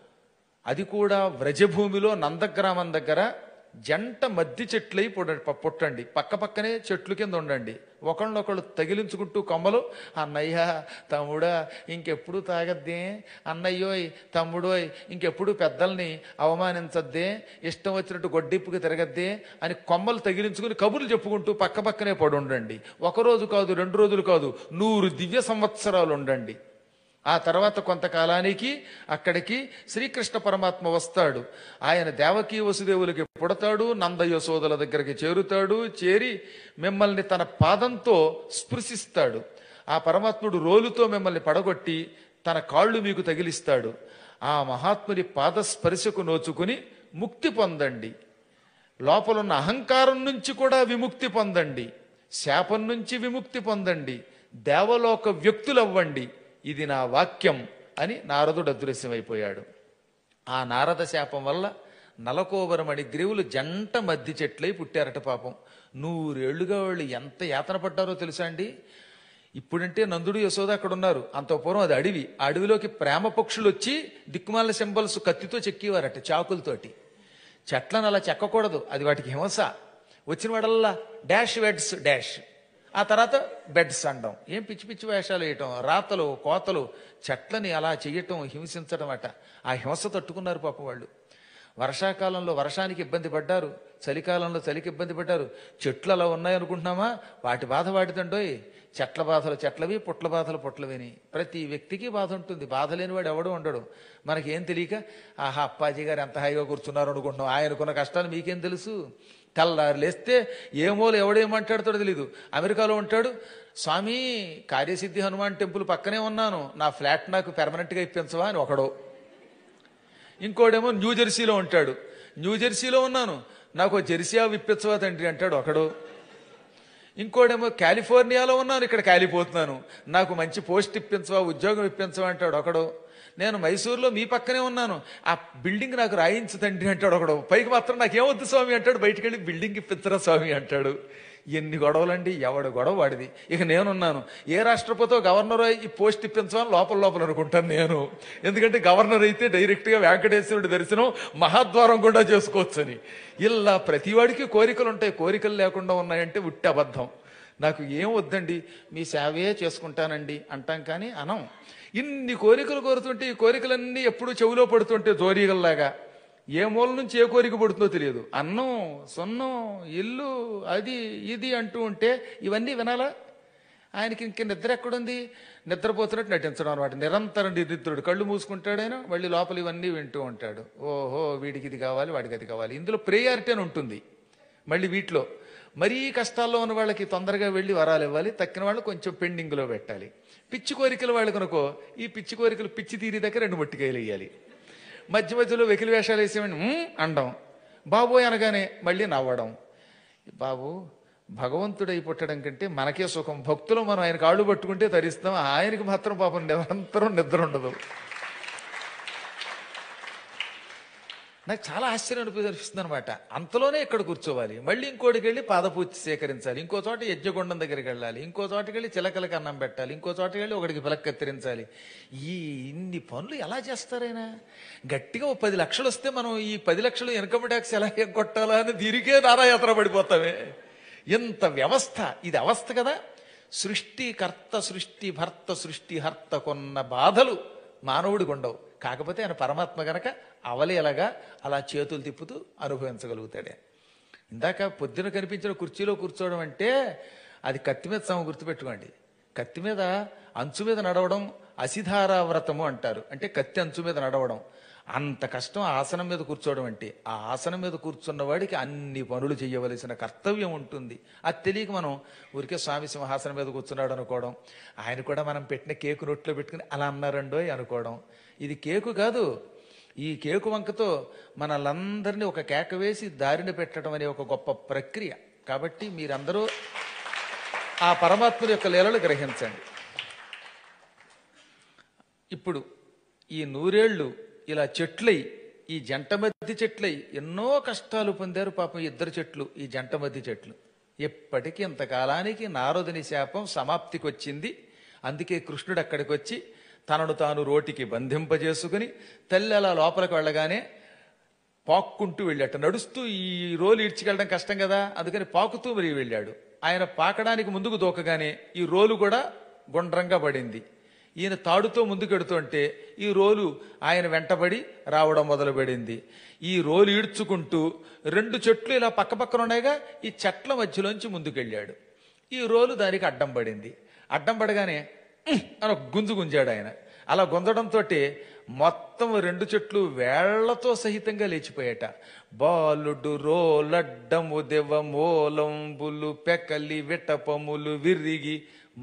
అది కూడా వ్రజభూమిలో నందగ్రామం దగ్గర జంట మద్ది చెట్లై పుడ- పుట్టండి పక్క పక్కనే చెట్లు కింద ఉండండి ఒకళ్ళనొకళ్ళు తగిలించుకుంటూ కొమ్మలు అన్నయ్య తమ్ముడా ఇంకెప్పుడు తాగద్దే అన్నయ్యోయ్ తమ్ముడోయ్ ఇంకెప్పుడు పెద్దల్ని అవమానించద్దే ఇష్టం వచ్చినట్టు గొడ్డిప్పుకి తిరగద్దే అని కొమ్మలు తగిలించుకుని కబుర్లు చెప్పుకుంటూ పక్క పక్కనే పడి ఉండండి ఒక రోజు కాదు రెండు రోజులు కాదు నూరు దివ్య సంవత్సరాలు ఉండండి ఆ తర్వాత కొంతకాలానికి అక్కడికి శ్రీకృష్ణ పరమాత్మ వస్తాడు ఆయన దేవకీ వసుదేవులకి పుడతాడు నంద యశోదల దగ్గరికి చేరుతాడు చేరి మిమ్మల్ని తన పాదంతో స్పృశిస్తాడు ఆ పరమాత్ముడు రోలుతో మిమ్మల్ని పడగొట్టి తన కాళ్ళు మీకు తగిలిస్తాడు ఆ మహాత్ముని పాదస్పర్శకు నోచుకుని ముక్తి పొందండి లోపలున్న అహంకారం నుంచి కూడా విముక్తి పొందండి శాపం నుంచి విముక్తి పొందండి దేవలోక వ్యక్తులవ్వండి ఇది నా వాక్యం అని నారదుడు అదృశ్యమైపోయాడు ఆ నారద శాపం వల్ల నలకోబరమణి గ్రీవులు జంట మధ్య చెట్లై పుట్టారట పాపం నూరేళ్లుగా వాళ్ళు ఎంత యాతన పడ్డారో తెలుసా అండి ఇప్పుడంటే నందుడు యశోద అక్కడ ఉన్నారు అంత పూర్వం అది అడవి ఆ అడవిలోకి ప్రేమ పక్షులు వచ్చి దిక్కుమాల సింబల్స్ కత్తితో చెక్కేవారట చాకులతోటి చెట్లను అలా చెక్కకూడదు అది వాటికి హింస వచ్చిన వాడల్లా డాష్ వెడ్స్ డాష్ ఆ తర్వాత బెడ్స్ అనడం ఏం పిచ్చి పిచ్చి వేషాలు వేయటం రాతలు కోతలు చెట్లని అలా చెయ్యటం హింసించడం అట ఆ హింస తట్టుకున్నారు పాప వాళ్ళు వర్షాకాలంలో వర్షానికి ఇబ్బంది పడ్డారు చలికాలంలో చలికి ఇబ్బంది పడ్డారు చెట్లు అలా ఉన్నాయనుకుంటున్నామా వాటి బాధ వాటిదండోయ్ చెట్ల బాధలు చెట్లవి పుట్ల బాధలు పుట్లవిని ప్రతి వ్యక్తికి బాధ ఉంటుంది బాధ లేని వాడు ఎవడు ఉండడు మనకేం తెలియక ఆహా అప్పాజీ గారు ఎంత హాయిగా కూర్చున్నారు అనుకుంటున్నాం ఆయనకున్న కష్టాలు మీకేం తెలుసు తెల్లారు లేస్తే ఏమోలు ఎవడేం మాట్లాడతాడో తెలీదు అమెరికాలో ఉంటాడు స్వామి కార్యసిద్ధి హనుమాన్ టెంపుల్ పక్కనే ఉన్నాను నా ఫ్లాట్ నాకు పెర్మనెంట్గా ఇప్పించవా అని ఒకడో ఇంకోడేమో న్యూ జెర్సీలో ఉంటాడు న్యూ జెర్సీలో ఉన్నాను నాకు ఓ జెర్సీయా విప్పించవా తండ్రి అంటాడు ఒకడు ఇంకోడేమో కాలిఫోర్నియాలో ఉన్నాను ఇక్కడ కాలిపోతున్నాను నాకు మంచి పోస్ట్ ఇప్పించవా ఉద్యోగం ఇప్పించవా అంటాడు ఒకడు నేను మైసూరులో మీ పక్కనే ఉన్నాను ఆ బిల్డింగ్ నాకు రాయించు తండ్రి అంటాడు ఒకడు పైకి మాత్రం నాకేమొద్దు స్వామి అంటాడు బయటికి వెళ్ళి బిల్డింగ్ ఇప్పించరా స్వామి అంటాడు ఎన్ని గొడవలండి ఎవడు గొడవ వాడిది ఇక నేనున్నాను ఏ రాష్ట్రపతితో గవర్నర్ అయి ఈ పోస్ట్ ఇప్పించమని లోపల లోపల అనుకుంటాను నేను ఎందుకంటే గవర్నర్ అయితే డైరెక్ట్గా వెంకటేశ్వరుడి దర్శనం మహాద్వారం కూడా చేసుకోవచ్చని ఇలా ప్రతివాడికి కోరికలు ఉంటాయి కోరికలు లేకుండా ఉన్నాయంటే ఉట్టి అబద్ధం నాకు ఏం వద్దండి మీ సేవే చేసుకుంటానండి అంటాం కానీ అనం ఇన్ని కోరికలు కోరుతుంటే ఈ కోరికలన్నీ ఎప్పుడు చెవిలో పడుతుంటే జోరీగల్లాగా ఏ మూల నుంచి ఏ కోరిక పడుతుందో తెలియదు అన్నం సొన్నం ఇల్లు అది ఇది అంటూ ఉంటే ఇవన్నీ వినాలా ఆయనకి ఇంక నిద్ర ఎక్కడుంది నిద్రపోతున్నట్టు నటించడం అనమాట నిరంతరం నిద్రుడు కళ్ళు మూసుకుంటాడైనా మళ్ళీ లోపల ఇవన్నీ వింటూ ఉంటాడు ఓహో వీడికి ఇది కావాలి వాడికి అది కావాలి ఇందులో ప్రేయారిటీ అని ఉంటుంది మళ్ళీ వీటిలో మరీ కష్టాల్లో ఉన్న వాళ్ళకి తొందరగా వెళ్ళి వరాలు ఇవ్వాలి తక్కిన వాళ్ళు కొంచెం పెండింగ్లో పెట్టాలి పిచ్చి కోరికలు వాళ్ళకి అనుకో ఈ పిచ్చి కోరికలు పిచ్చి తీరి దగ్గర రెండు మొట్టికాయలు వేయాలి మధ్య మధ్యలో వెకిలి వేషాలు వేసేవాడిని "ఉమ్" అనడం బాబోయ్ అనగానే మళ్ళీ నవ్వడం బాబు భగవంతుడై పుట్టడం కంటే మనకే సుఖం భక్తులు మనం ఆయన కాళ్ళు పట్టుకుంటే తరిస్తాం ఆయనకి మాత్రం పాపం నిరంతరం నిద్ర ఉండదు నాకు చాలా ఆశ్చర్యం అనిపిస్తుంది అనమాట అంతలోనే ఇక్కడ కూర్చోవాలి మళ్ళీ ఇంకోటికి వెళ్ళి పాదపూజ సేకరించాలి ఇంకో చోట యజ్ఞగుండం దగ్గరికి వెళ్ళాలి ఇంకో చోటకి వెళ్ళి చిలకలకి అన్నం పెట్టాలి ఇంకో చోటకి వెళ్ళి ఒకటికి పిలక కత్తిరించాలి ఈ ఇన్ని పనులు ఎలా చేస్తారైనా గట్టిగా ఓ పది లక్షలు వస్తే మనం ఈ పది లక్షలు ఇన్కమ్ ట్యాక్స్ ఎలా కొట్టాలా అని దీనికే నారాయాత్ర పడిపోతామే ఎంత వ్యవస్థ ఇది అవస్థ కదా సృష్టికర్త సృష్టి భర్త సృష్టి హర్త కొన్న బాధలు మానవుడికి ఉండవు కాకపోతే ఆయన పరమాత్మ గనక అవలేలగా అలా చేతులు తిప్పుతూ అనుభవించగలుగుతాడే ఇందాక పొద్దున కనిపించిన కుర్చీలో కూర్చోవడం అంటే అది కత్తి మీద సమ గుర్తుపెట్టుకోండి కత్తి మీద అంచు మీద నడవడం అసిధారా వ్రతము అంటారు అంటే కత్తి అంచు మీద నడవడం అంత కష్టం ఆసనం మీద కూర్చోవడం అంటే ఆ ఆసనం మీద కూర్చున్న వాడికి అన్ని పనులు చేయవలసిన కర్తవ్యం ఉంటుంది అది తెలియక మనం ఊరికే స్వామి సింహాసనం మీద కూర్చున్నాడు అనుకోవడం ఆయన కూడా మనం పెట్టిన కేకు నోట్లో పెట్టుకుని అలా అన్నారండోయ్ అనుకోవడం ఇది కేకు కాదు ఈ కేకు వంకతో మనలందరినీ ఒక కేక వేసి దారిని పెట్టడం అనే ఒక గొప్ప ప్రక్రియ కాబట్టి మీరందరూ ఆ పరమాత్ముడి యొక్క లీలలు గ్రహించండి ఇప్పుడు ఈ నూరేళ్లు ఇలా చెట్లై ఈ జంట మధ్య చెట్లై ఎన్నో కష్టాలు పొందారు పాపం ఇద్దరు చెట్లు ఈ జంట మధ్య చెట్లు ఎప్పటికీ ఇంతకాలానికి నారదుని శాపం సమాప్తికి వచ్చింది అందుకే కృష్ణుడు అక్కడికి వచ్చి తనను తాను రోటికి బంధింపజేసుకుని తల్లి అలా లోపలికి వెళ్ళగానే పాక్కుంటూ వెళ్ళాట నడుస్తూ ఈ రోలు ఈడ్చుకెళ్ళడం కష్టం కదా అందుకని పాకుతూ మరి వెళ్ళాడు ఆయన పాకడానికి ముందుకు దూకగానే ఈ రోలు కూడా గుండ్రంగా పడింది ఈయన తాడుతో ముందుకెడుతుంటే ఈ రోలు ఆయన వెంటబడి రావడం మొదలుపడింది ఈ రోలు ఈడ్చుకుంటూ రెండు చెట్లు ఇలా పక్క పక్కన ఉన్నాయిగా ఈ చెట్ల మధ్యలోంచి ముందుకెళ్ళాడు ఈ రోలు దానికి అడ్డం పడింది అడ్డం పడగానే "ఉహ్" అని ఒక గుంజు గుంజాడు ఆయన అలా గుంజడంతో మొత్తం రెండు చెట్లు వేళ్లతో సహితంగా లేచిపోయాట బాలుడు రోలడ్డము దెవ మూలంబులు పెకలి విటపములు విరిగి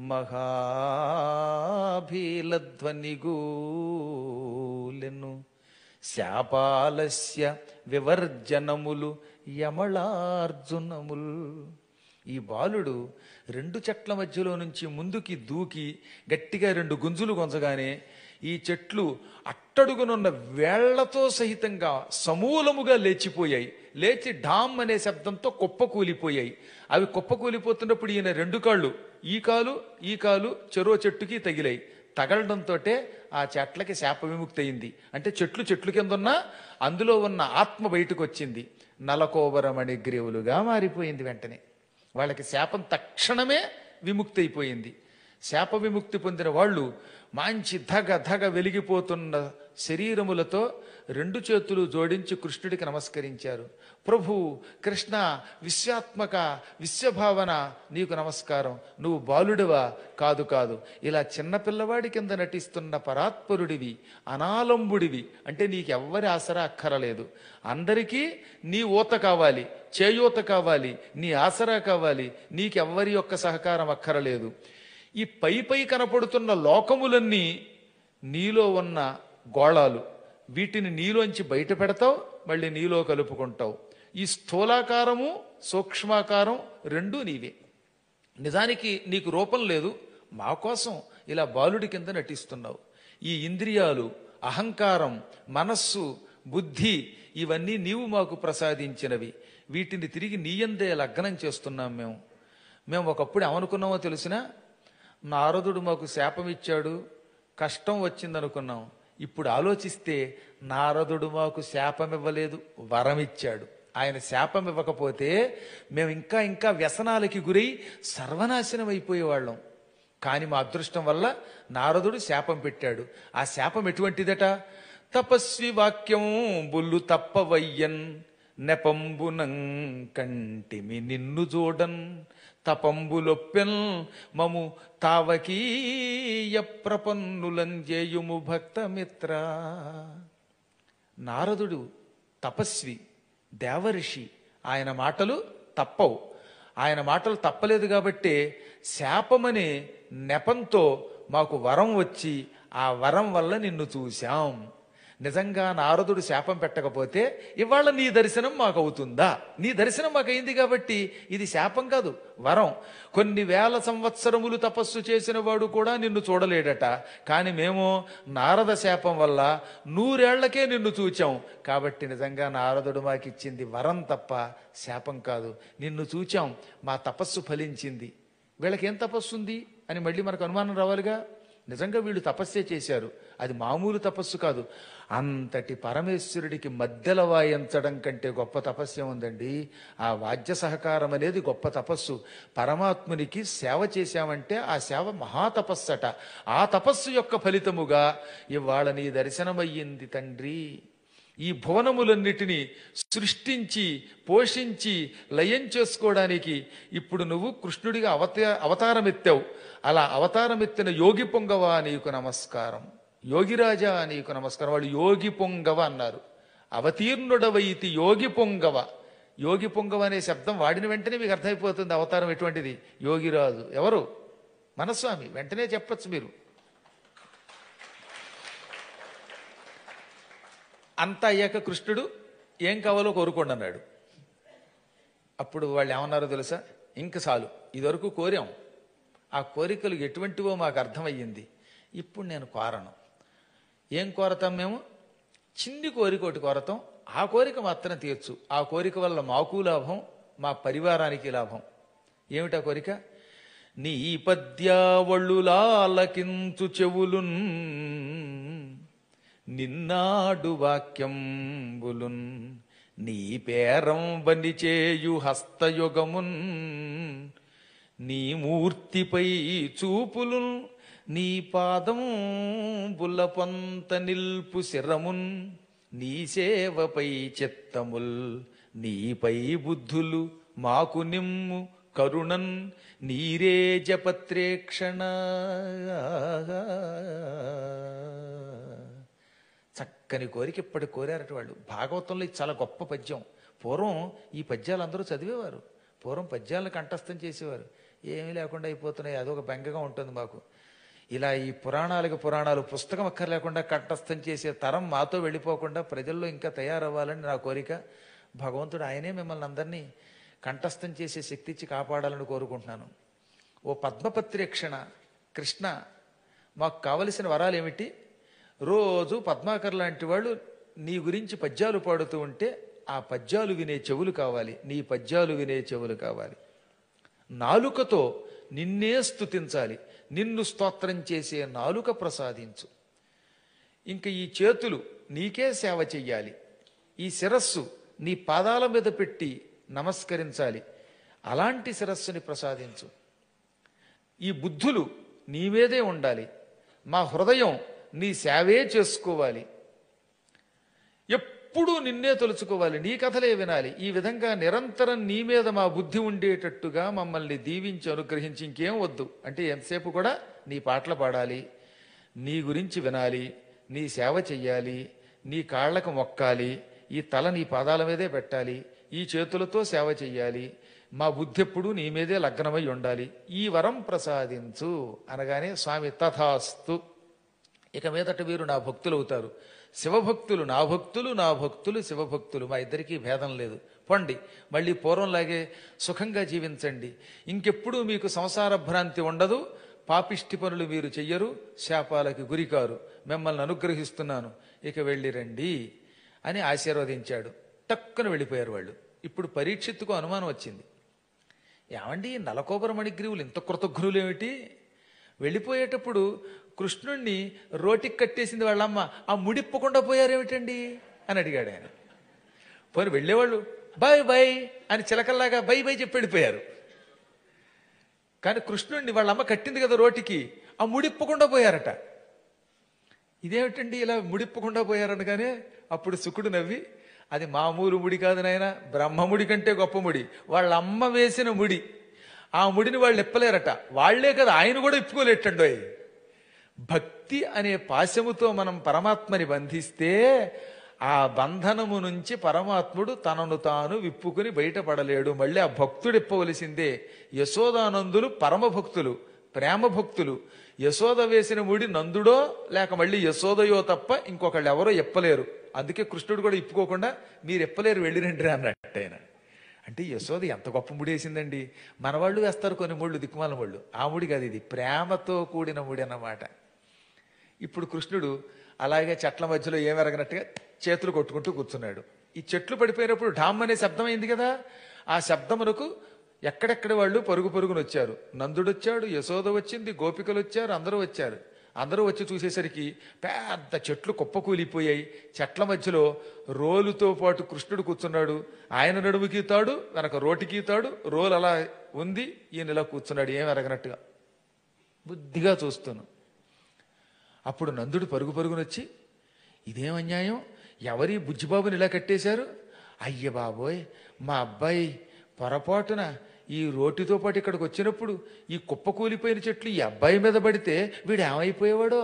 మహాభీలధ్వనిగూలెను శాపాలస్య వివర్జనములు యమళార్జునముల్ ఈ బాలుడు రెండు చెట్ల మధ్యలో నుంచి ముందుకి దూకి గట్టిగా రెండు గుంజులు గొంజగానే ఈ చెట్లు అట్టడుగునున్న వేళ్లతో సహితంగా సమూలముగా లేచిపోయాయి లేచి ఢామ్ అనే శబ్దంతో కుప్ప కూలిపోయాయి అవి కుప్ప కూలిపోతున్నప్పుడు ఈయన రెండు కాళ్ళు ఈ కాలు ఈ కాలు చెరో చెట్టుకి తగిలాయి తగలడంతో ఆ చెట్లకి శాప విముక్తి అయింది అంటే చెట్లు చెట్లు కింద ఉన్నా అందులో ఉన్న ఆత్మ బయటకు వచ్చింది నలకోబరమణి గ్రేవులుగా మారిపోయింది వెంటనే వాళ్ళకి శాపం తక్షణమే విముక్తి అయిపోయింది శాప విముక్తి పొందిన వాళ్ళు మంచి ధగ ధగ వెలిగిపోతున్న శరీరములతో రెండు చేతులు జోడించి కృష్ణుడికి నమస్కరించారు ప్రభు కృష్ణ విశ్వాత్మక విశ్వభావన నీకు నమస్కారం నువ్వు బాలుడివా కాదు కాదు ఇలా చిన్న పిల్లవాడి కింద నటిస్తున్న పరాత్పరుడివి అనాలంబుడివి అంటే నీకెవ్వరి ఆసరా అక్కరలేదు అందరికీ నీ ఊత కావాలి చేయూత కావాలి నీ ఆసరా కావాలి నీకెవ్వరి యొక్క సహకారం అక్కరలేదు ఈ పై పై కనపడుతున్న లోకములన్నీ నీలో ఉన్న గోళాలు వీటిని నీలోంచి బయట పెడతావు మళ్ళీ నీలో కలుపుకుంటావు ఈ స్థూలాకారము సూక్ష్మాకారం రెండూ నీవే నిజానికి నీకు రూపం లేదు మా కోసం ఇలా బాలుడి కింద నటిస్తున్నావు ఈ ఇంద్రియాలు అహంకారం మనస్సు బుద్ధి ఇవన్నీ నీవు మాకు ప్రసాదించినవి వీటిని తిరిగి నీయందే లగ్నం చేస్తున్నాం మేము మేము ఒకప్పుడు ఏమనుకున్నామో తెలిసినా నారదుడు మాకు శాపం ఇచ్చాడు కష్టం వచ్చిందనుకున్నాం ఇప్పుడు ఆలోచిస్తే నారదుడు మాకు శాపం ఇవ్వలేదు వరం ఇచ్చాడు ఆయన శాపం ఇవ్వకపోతే మేము ఇంకా ఇంకా వ్యసనాలకి గురై సర్వనాశనం అయిపోయేవాళ్ళం కానీ మా అదృష్టం వల్ల నారదుడు శాపం పెట్టాడు ఆ శాపం ఎటువంటిదట తపస్వి వాక్యం బుల్లు తప్పవయ్యన్ నెపంబునం కంటిమి నిన్ను చూడన్ తపంబులొప్పెన్ మము తావకీయ ప్రపన్నులంజేయుము భక్తమిత్ర నారదుడు తపస్వి దేవరిషి ఆయన మాటలు తప్పవు ఆయన మాటలు తప్పలేదు కాబట్టి శాపమనే నెపంతో మాకు వరం వచ్చి ఆ వరం వల్ల నిన్ను చూశాం నిజంగా నారదుడు శాపం పెట్టకపోతే ఇవాళ నీ దర్శనం మాకు అవుతుందా నీ దర్శనం మాకు అయింది కాబట్టి ఇది శాపం కాదు వరం కొన్ని వేల సంవత్సరములు తపస్సు చేసిన వాడు కూడా నిన్ను చూడలేడట కానీ మేము నారద శాపం వల్ల నూరేళ్లకే నిన్ను చూచాం కాబట్టి నిజంగా నారదుడు మాకిచ్చింది వరం తప్ప శాపం కాదు నిన్ను చూచాం మా తపస్సు ఫలించింది వీళ్ళకి ఏం తపస్సు ఉంది అని మళ్ళీ మనకు అనుమానం రావాలిగా నిజంగా వీళ్ళు తపస్సే చేశారు అది మామూలు తపస్సు కాదు అంతటి పరమేశ్వరుడికి మధ్యల వాయించడం కంటే గొప్ప తపస్సు ఉందండి ఆ వాద్య సహకారం అనేది గొప్ప తపస్సు పరమాత్మునికి సేవ చేశామంటే ఆ సేవ మహాతపస్సట ఆ తపస్సు యొక్క ఫలితముగా ఇవాళ నీ దర్శనమయ్యింది తండ్రి ఈ భువనములన్నిటినీ సృష్టించి పోషించి లయం చేసుకోవడానికి ఇప్పుడు నువ్వు కృష్ణుడిగా అవత అవతారం ఎత్తావు అలా అవతారం ఎత్తిన యోగి పొంగవ నీకు నమస్కారం యోగిరాజా నీకు నమస్కారం వాడు యోగి పొంగవ అన్నారు అవతీర్ణుడవైతి యోగి పొంగవ యోగి పొంగవ అనే శబ్దం వాడిన వెంటనే మీకు అర్థమైపోతుంది అవతారం ఎటువంటిది యోగిరాజు ఎవరు మనస్వామి వెంటనే చెప్పచ్చు మీరు అంతా అయ్యాక కృష్ణుడు ఏం కావాలో కోరుకోండి అన్నాడు అప్పుడు వాళ్ళు ఏమన్నారో తెలుసా ఇంక చాలు ఇదివరకు కోరాం ఆ కోరికలు ఎటువంటివో మాకు అర్థమయ్యింది ఇప్పుడు నేను కోరను ఏం కోరతాం మేము చిన్ని కోరిక ఒకటి కోరతాం ఆ కోరిక మాత్రం తీర్చు ఆ కోరిక వల్ల మాకు లాభం మా పరివారానికి లాభం ఏమిటా కోరిక నీ పద్యావళ్ళులాలకించు చెవులున్ నిన్నాడు వాక్యంబులున్ నీ పేరం బనిచేయు హస్తయుగమున్ నీ మూర్తిపై చూపులున్ నీ పాదం బుల్లపంత నిల్పు శిరమున్ నీ సేవపై చిత్తముల్ నీపై బుద్ధులు మాకు నిమ్ము కరుణన్ నీరే జపత్రేక్షణ చక్కని కోరిక ఇప్పటి కోరారట వాళ్ళు భాగవతంలో ఇది చాలా గొప్ప పద్యం పూర్వం ఈ పద్యాలు అందరూ చదివేవారు పూర్వం పద్యాలను కంఠస్థం చేసేవారు ఏమీ లేకుండా అయిపోతున్నాయి అదొక బెంగగా ఉంటుంది మాకు ఇలా ఈ పురాణాలకు పురాణాలు పుస్తకం అక్కర్లేకుండా కంఠస్థం చేసే తరం మాతో వెళ్ళిపోకుండా ప్రజల్లో ఇంకా తయారవ్వాలని నా కోరిక భగవంతుడు ఆయనే మిమ్మల్ని అందరినీ కంఠస్థం చేసే శక్తి ఇచ్చి కాపాడాలని కోరుకుంటున్నాను ఓ పద్మపత్రేక్షణ కృష్ణ మాకు కావలసిన వరాలు ఏమిటి రోజు పద్మాకర్ లాంటి వాళ్ళు నీ గురించి పద్యాలు పాడుతూ ఉంటే ఆ పద్యాలు వినే చెవులు కావాలి నీ పద్యాలు వినే చెవులు కావాలి నాలుకతో నిన్నే స్తుతించాలి నిన్ను స్తోత్రం చేసే నాలుక ప్రసాదించు ఇంక ఈ చేతులు నీకే సేవ చెయ్యాలి ఈ శిరస్సు నీ పాదాల మీద పెట్టి నమస్కరించాలి అలాంటి శిరస్సుని ప్రసాదించు ఈ బుద్ధులు నీ మీదే ఉండాలి మా హృదయం నీ సేవే చేసుకోవాలి ఎప్పుడూ నిన్నే తలుచుకోవాలి నీ కథలే వినాలి ఈ విధంగా నిరంతరం నీ మీద మా బుద్ధి ఉండేటట్టుగా మమ్మల్ని దీవించి అనుగ్రహించి ఇంకేం వద్దు అంటే ఎంతసేపు కూడా నీ పాటలు పాడాలి నీ గురించి వినాలి నీ సేవ చెయ్యాలి నీ కాళ్లకు మొక్కాలి ఈ తల నీ పాదాల మీదే పెట్టాలి ఈ చేతులతో సేవ చెయ్యాలి మా బుద్ధి ఎప్పుడూ నీ మీదే లగ్నమై ఉండాలి ఈ వరం ప్రసాదించు అనగానే స్వామి తథాస్తు ఇక మీదట వీరు నా భక్తులు అవుతారు శివభక్తులు నా భక్తులు నా భక్తులు శివభక్తులు మా ఇద్దరికీ భేదం లేదు పొండి మళ్ళీ పూర్వంలాగే సుఖంగా జీవించండి ఇంకెప్పుడు మీకు సంసార భ్రాంతి ఉండదు పాపిష్టి పనులు మీరు చెయ్యరు శాపాలకి గురికారు మిమ్మల్ని అనుగ్రహిస్తున్నాను ఇక వెళ్ళి రండి అని ఆశీర్వదించాడు టక్కున వెళ్ళిపోయారు వాళ్ళు ఇప్పుడు పరీక్షిత్తుకు అనుమానం వచ్చింది ఏమండి ఈ నలకోబర మణిగ్రీవులు ఇంత కృతజ్ఞులు ఏమిటి వెళ్ళిపోయేటప్పుడు కృష్ణుణ్ణి రోటికి కట్టేసింది వాళ్ళమ్మ ఆ ముడిప్పకుండా పోయారేమిటండి అని అడిగాడు ఆయన పోని వెళ్ళేవాళ్ళు బాయ్ బాయ్ అని చిలకల్లాగా బై బై చెప్పి వెళ్ళిపోయారు కానీ కృష్ణుణ్ణి వాళ్ళమ్మ కట్టింది కదా రోటికి ఆ ముడిప్పకుండా పోయారట ఇదేమిటండి ఇలా ముడిప్పకుండా పోయారనగానే అప్పుడు శుకుడు నవ్వి అది మామూలు ముడి కాదు నాయన బ్రహ్మముడి కంటే గొప్ప ముడి వాళ్ళ అమ్మ వేసిన ముడి ఆ ముడిని వాళ్ళు ఇప్పలేరట వాళ్లే కదా ఆయన కూడా ఇప్పుకోలేటండోయ్ భక్తి అనే పాశముతో మనం పరమాత్మని బంధిస్తే ఆ బంధనము నుంచి పరమాత్ముడు తనను తాను విప్పుకుని బయటపడలేడు మళ్ళీ ఆ భక్తుడు ఇప్పవలసిందే యశోదానందులు పరమ భక్తులు ప్రేమ భక్తులు యశోద వేసిన ముడి నందుడో లేక మళ్ళీ యశోదయో తప్ప ఇంకొకళ్ళు ఎవరో ఎప్పలేరు అందుకే కృష్ణుడు కూడా ఇప్పుకోకుండా మీరు ఎప్పలేరు వెళ్ళిరండి అన్నట్టు ఆయన అంటే యశోద ఎంత గొప్ప ముడి వేసిందండి మన వాళ్ళు వేస్తారు కొన్ని ముళ్ళు దిక్కుమాల ముళ్ళు ఆ ముడి కాదు ఇది ప్రేమతో కూడిన ముడి అన్నమాట ఇప్పుడు కృష్ణుడు అలాగే చెట్ల మధ్యలో ఏమెరగనట్టుగా చేతులు కొట్టుకుంటూ కూర్చున్నాడు ఈ చెట్లు పడిపోయినప్పుడు ఢామ్ అనే శబ్దం అయింది కదా ఆ శబ్దమునకు ఎక్కడెక్కడ వాళ్ళు పరుగు పరుగును వచ్చారు నందుడు వచ్చాడు యశోద వచ్చింది గోపికలు వచ్చారు అందరూ వచ్చారు అందరూ వచ్చి చూసేసరికి పెద్ద చెట్లు కుప్పకూలిపోయాయి చెట్ల మధ్యలో రోలుతో పాటు కృష్ణుడు కూర్చున్నాడు ఆయన నడుముకి తాడు వెనక రోటికి తాడు రోలు అలా ఉంది ఈయన ఇలా కూర్చున్నాడు ఏం ఎరగనట్టుగా బుద్ధిగా చూస్తాను అప్పుడు నందుడు పరుగు పరుగునొచ్చి ఇదేం అన్యాయం ఎవరి బుజ్జిబాబుని ఇలా కట్టేశారు అయ్య బాబోయ్ మా అబ్బాయి పొరపాటున ఈ రోటితో పాటు ఇక్కడికి వచ్చినప్పుడు ఈ కుప్ప కూలిపోయిన చెట్లు ఈ అబ్బాయి మీద పడితే వీడు ఏమైపోయేవాడో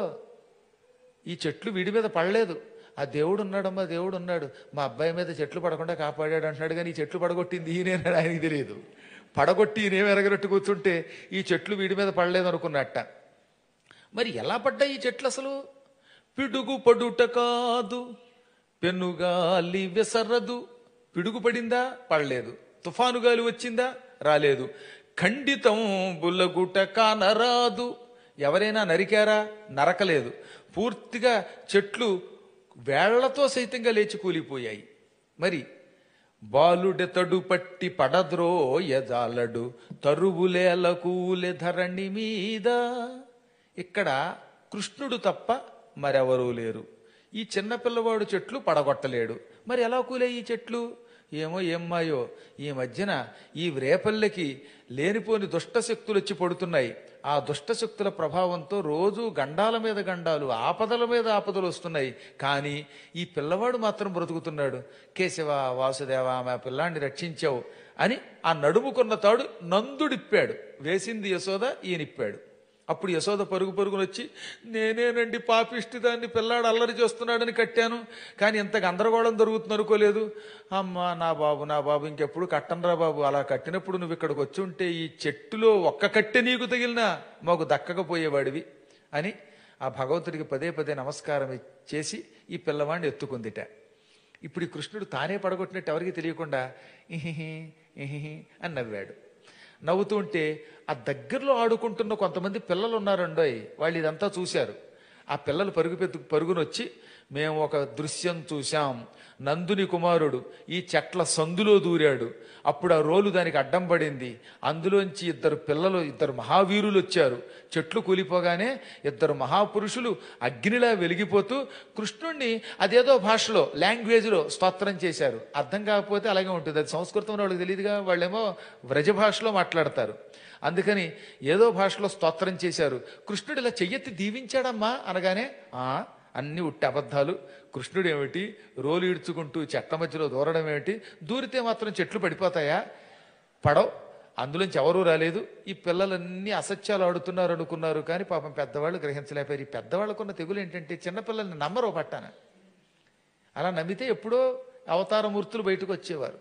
ఈ చెట్లు వీడి మీద పడలేదు ఆ దేవుడు ఉన్నాడమ్మా దేవుడు ఉన్నాడు మా అబ్బాయి మీద చెట్లు పడకుండా కాపాడాడు అంటున్నాడు కానీ ఈ చెట్లు పడగొట్టింది ఈయనేనాడు ఆయనకి తెలియదు పడగొట్టి ఈయనేం ఎరగనట్టు కూర్చుంటే ఈ చెట్లు వీడి మీద పడలేదు అనుకున్నట్ట మరి ఎలా పడ్డాయి ఈ చెట్లు అసలు పిడుగు పడుట కాదు పెనుగాలి విసరదు పిడుగు పడిందా పడలేదు తుఫాను గాలి వచ్చిందా రాలేదు ఖండితం బుల్లగుట కానరాదు ఎవరైనా నరికారా నరకలేదు పూర్తిగా చెట్లు వేళ్లతో సైతంగా లేచి కూలిపోయాయి మరి బాలుడెతడు పట్టి పడద్రో ఎజాలడు తరువులేల కూలె ధరణి మీద ఇక్కడ కృష్ణుడు తప్ప మరెవరూ లేరు ఈ చిన్న పిల్లవాడు చెట్లు పడగొట్టలేడు మరి ఎలా కూలే ఈ చెట్లు ఏమో ఏమ్మాయో ఈ మధ్యన ఈ రేపల్లెకి లేనిపోని దుష్ట శక్తులు వచ్చి పడుతున్నాయి ఆ దుష్ట శక్తుల ప్రభావంతో రోజు గండాల మీద గండాలు ఆపదల మీద ఆపదలు వస్తున్నాయి కానీ ఈ పిల్లవాడు మాత్రం బ్రతుకుతున్నాడు కేశవ వాసుదేవ మా పిల్లాన్ని రక్షించావు అని ఆ నడుముకున్న తాడు నందుడిప్పాడు వేసింది యశోద ఈయనిప్పాడు అప్పుడు యశోద పరుగు పరుగును వచ్చి నేనేనండి పాపిష్టి దాన్ని పిల్లాడు అల్లరి చేస్తున్నాడని కట్టాను కానీ ఇంత గందరగోళం జరుగుతుంది అనుకోలేదు అమ్మా నా బాబు నా బాబు ఇంకెప్పుడు కట్టనరా బాబు అలా కట్టినప్పుడు నువ్వు ఇక్కడికి వచ్చి ఉంటే ఈ చెట్టులో ఒక్క కట్టె నీకు తగిలినా మాకు దక్కకపోయేవాడివి అని ఆ భగవంతుడికి పదే పదే నమస్కారం చేసి ఈ పిల్లవాడిని ఎత్తుకుందిట ఇప్పుడు ఈ కృష్ణుడు తానే పడగొట్టినట్టు ఎవరికి తెలియకుండా ఇహిహి ఇహిహి అని నవ్వాడు నవ్వుతూ ఉంటే ఆ దగ్గరలో ఆడుకుంటున్న కొంతమంది పిల్లలు ఉన్నారండోయ్ వాళ్ళు ఇదంతా చూశారు ఆ పిల్లలు పరుగు పెత్తు పరుగునొచ్చి మేము ఒక దృశ్యం చూశాం నందుని కుమారుడు ఈ చెట్ల సందులో దూరాడు అప్పుడు ఆ రోలు దానికి అడ్డం పడింది అందులోంచి ఇద్దరు పిల్లలు ఇద్దరు మహావీరులు వచ్చారు చెట్లు కూలిపోగానే ఇద్దరు మహాపురుషులు అగ్నిలా వెలిగిపోతూ కృష్ణుణ్ణి అదేదో భాషలో లాంగ్వేజ్లో స్తోత్రం చేశారు అర్థం కాకపోతే అలాగే ఉంటుంది అది సంస్కృతం వాళ్ళకి తెలియదుగా వాళ్ళేమో వ్రజ భాషలో మాట్లాడతారు అందుకని ఏదో భాషలో స్తోత్రం చేశారు కృష్ణుడు ఇలా చెయ్యెత్తి దీవించాడమ్మా అనగానే ఆ అన్ని ఉట్టి అబద్ధాలు కృష్ణుడు ఏమిటి రోలు ఈడ్చుకుంటూ చెట్ల మధ్యలో దూరడం ఏమిటి దూరితే మాత్రం చెట్లు పడిపోతాయా పడవ్ అందులోంచి ఎవరూ రాలేదు ఈ పిల్లలన్నీ అసత్యాలు ఆడుతున్నారు అనుకున్నారు కానీ పాపం పెద్దవాళ్ళు గ్రహించలేకపోయారు ఈ పెద్దవాళ్ళకున్న తెగులు ఏంటంటే చిన్నపిల్లల్ని నమ్మరు పట్టాన అలా నమ్మితే ఎప్పుడో అవతార మూర్తులు బయటకు వచ్చేవారు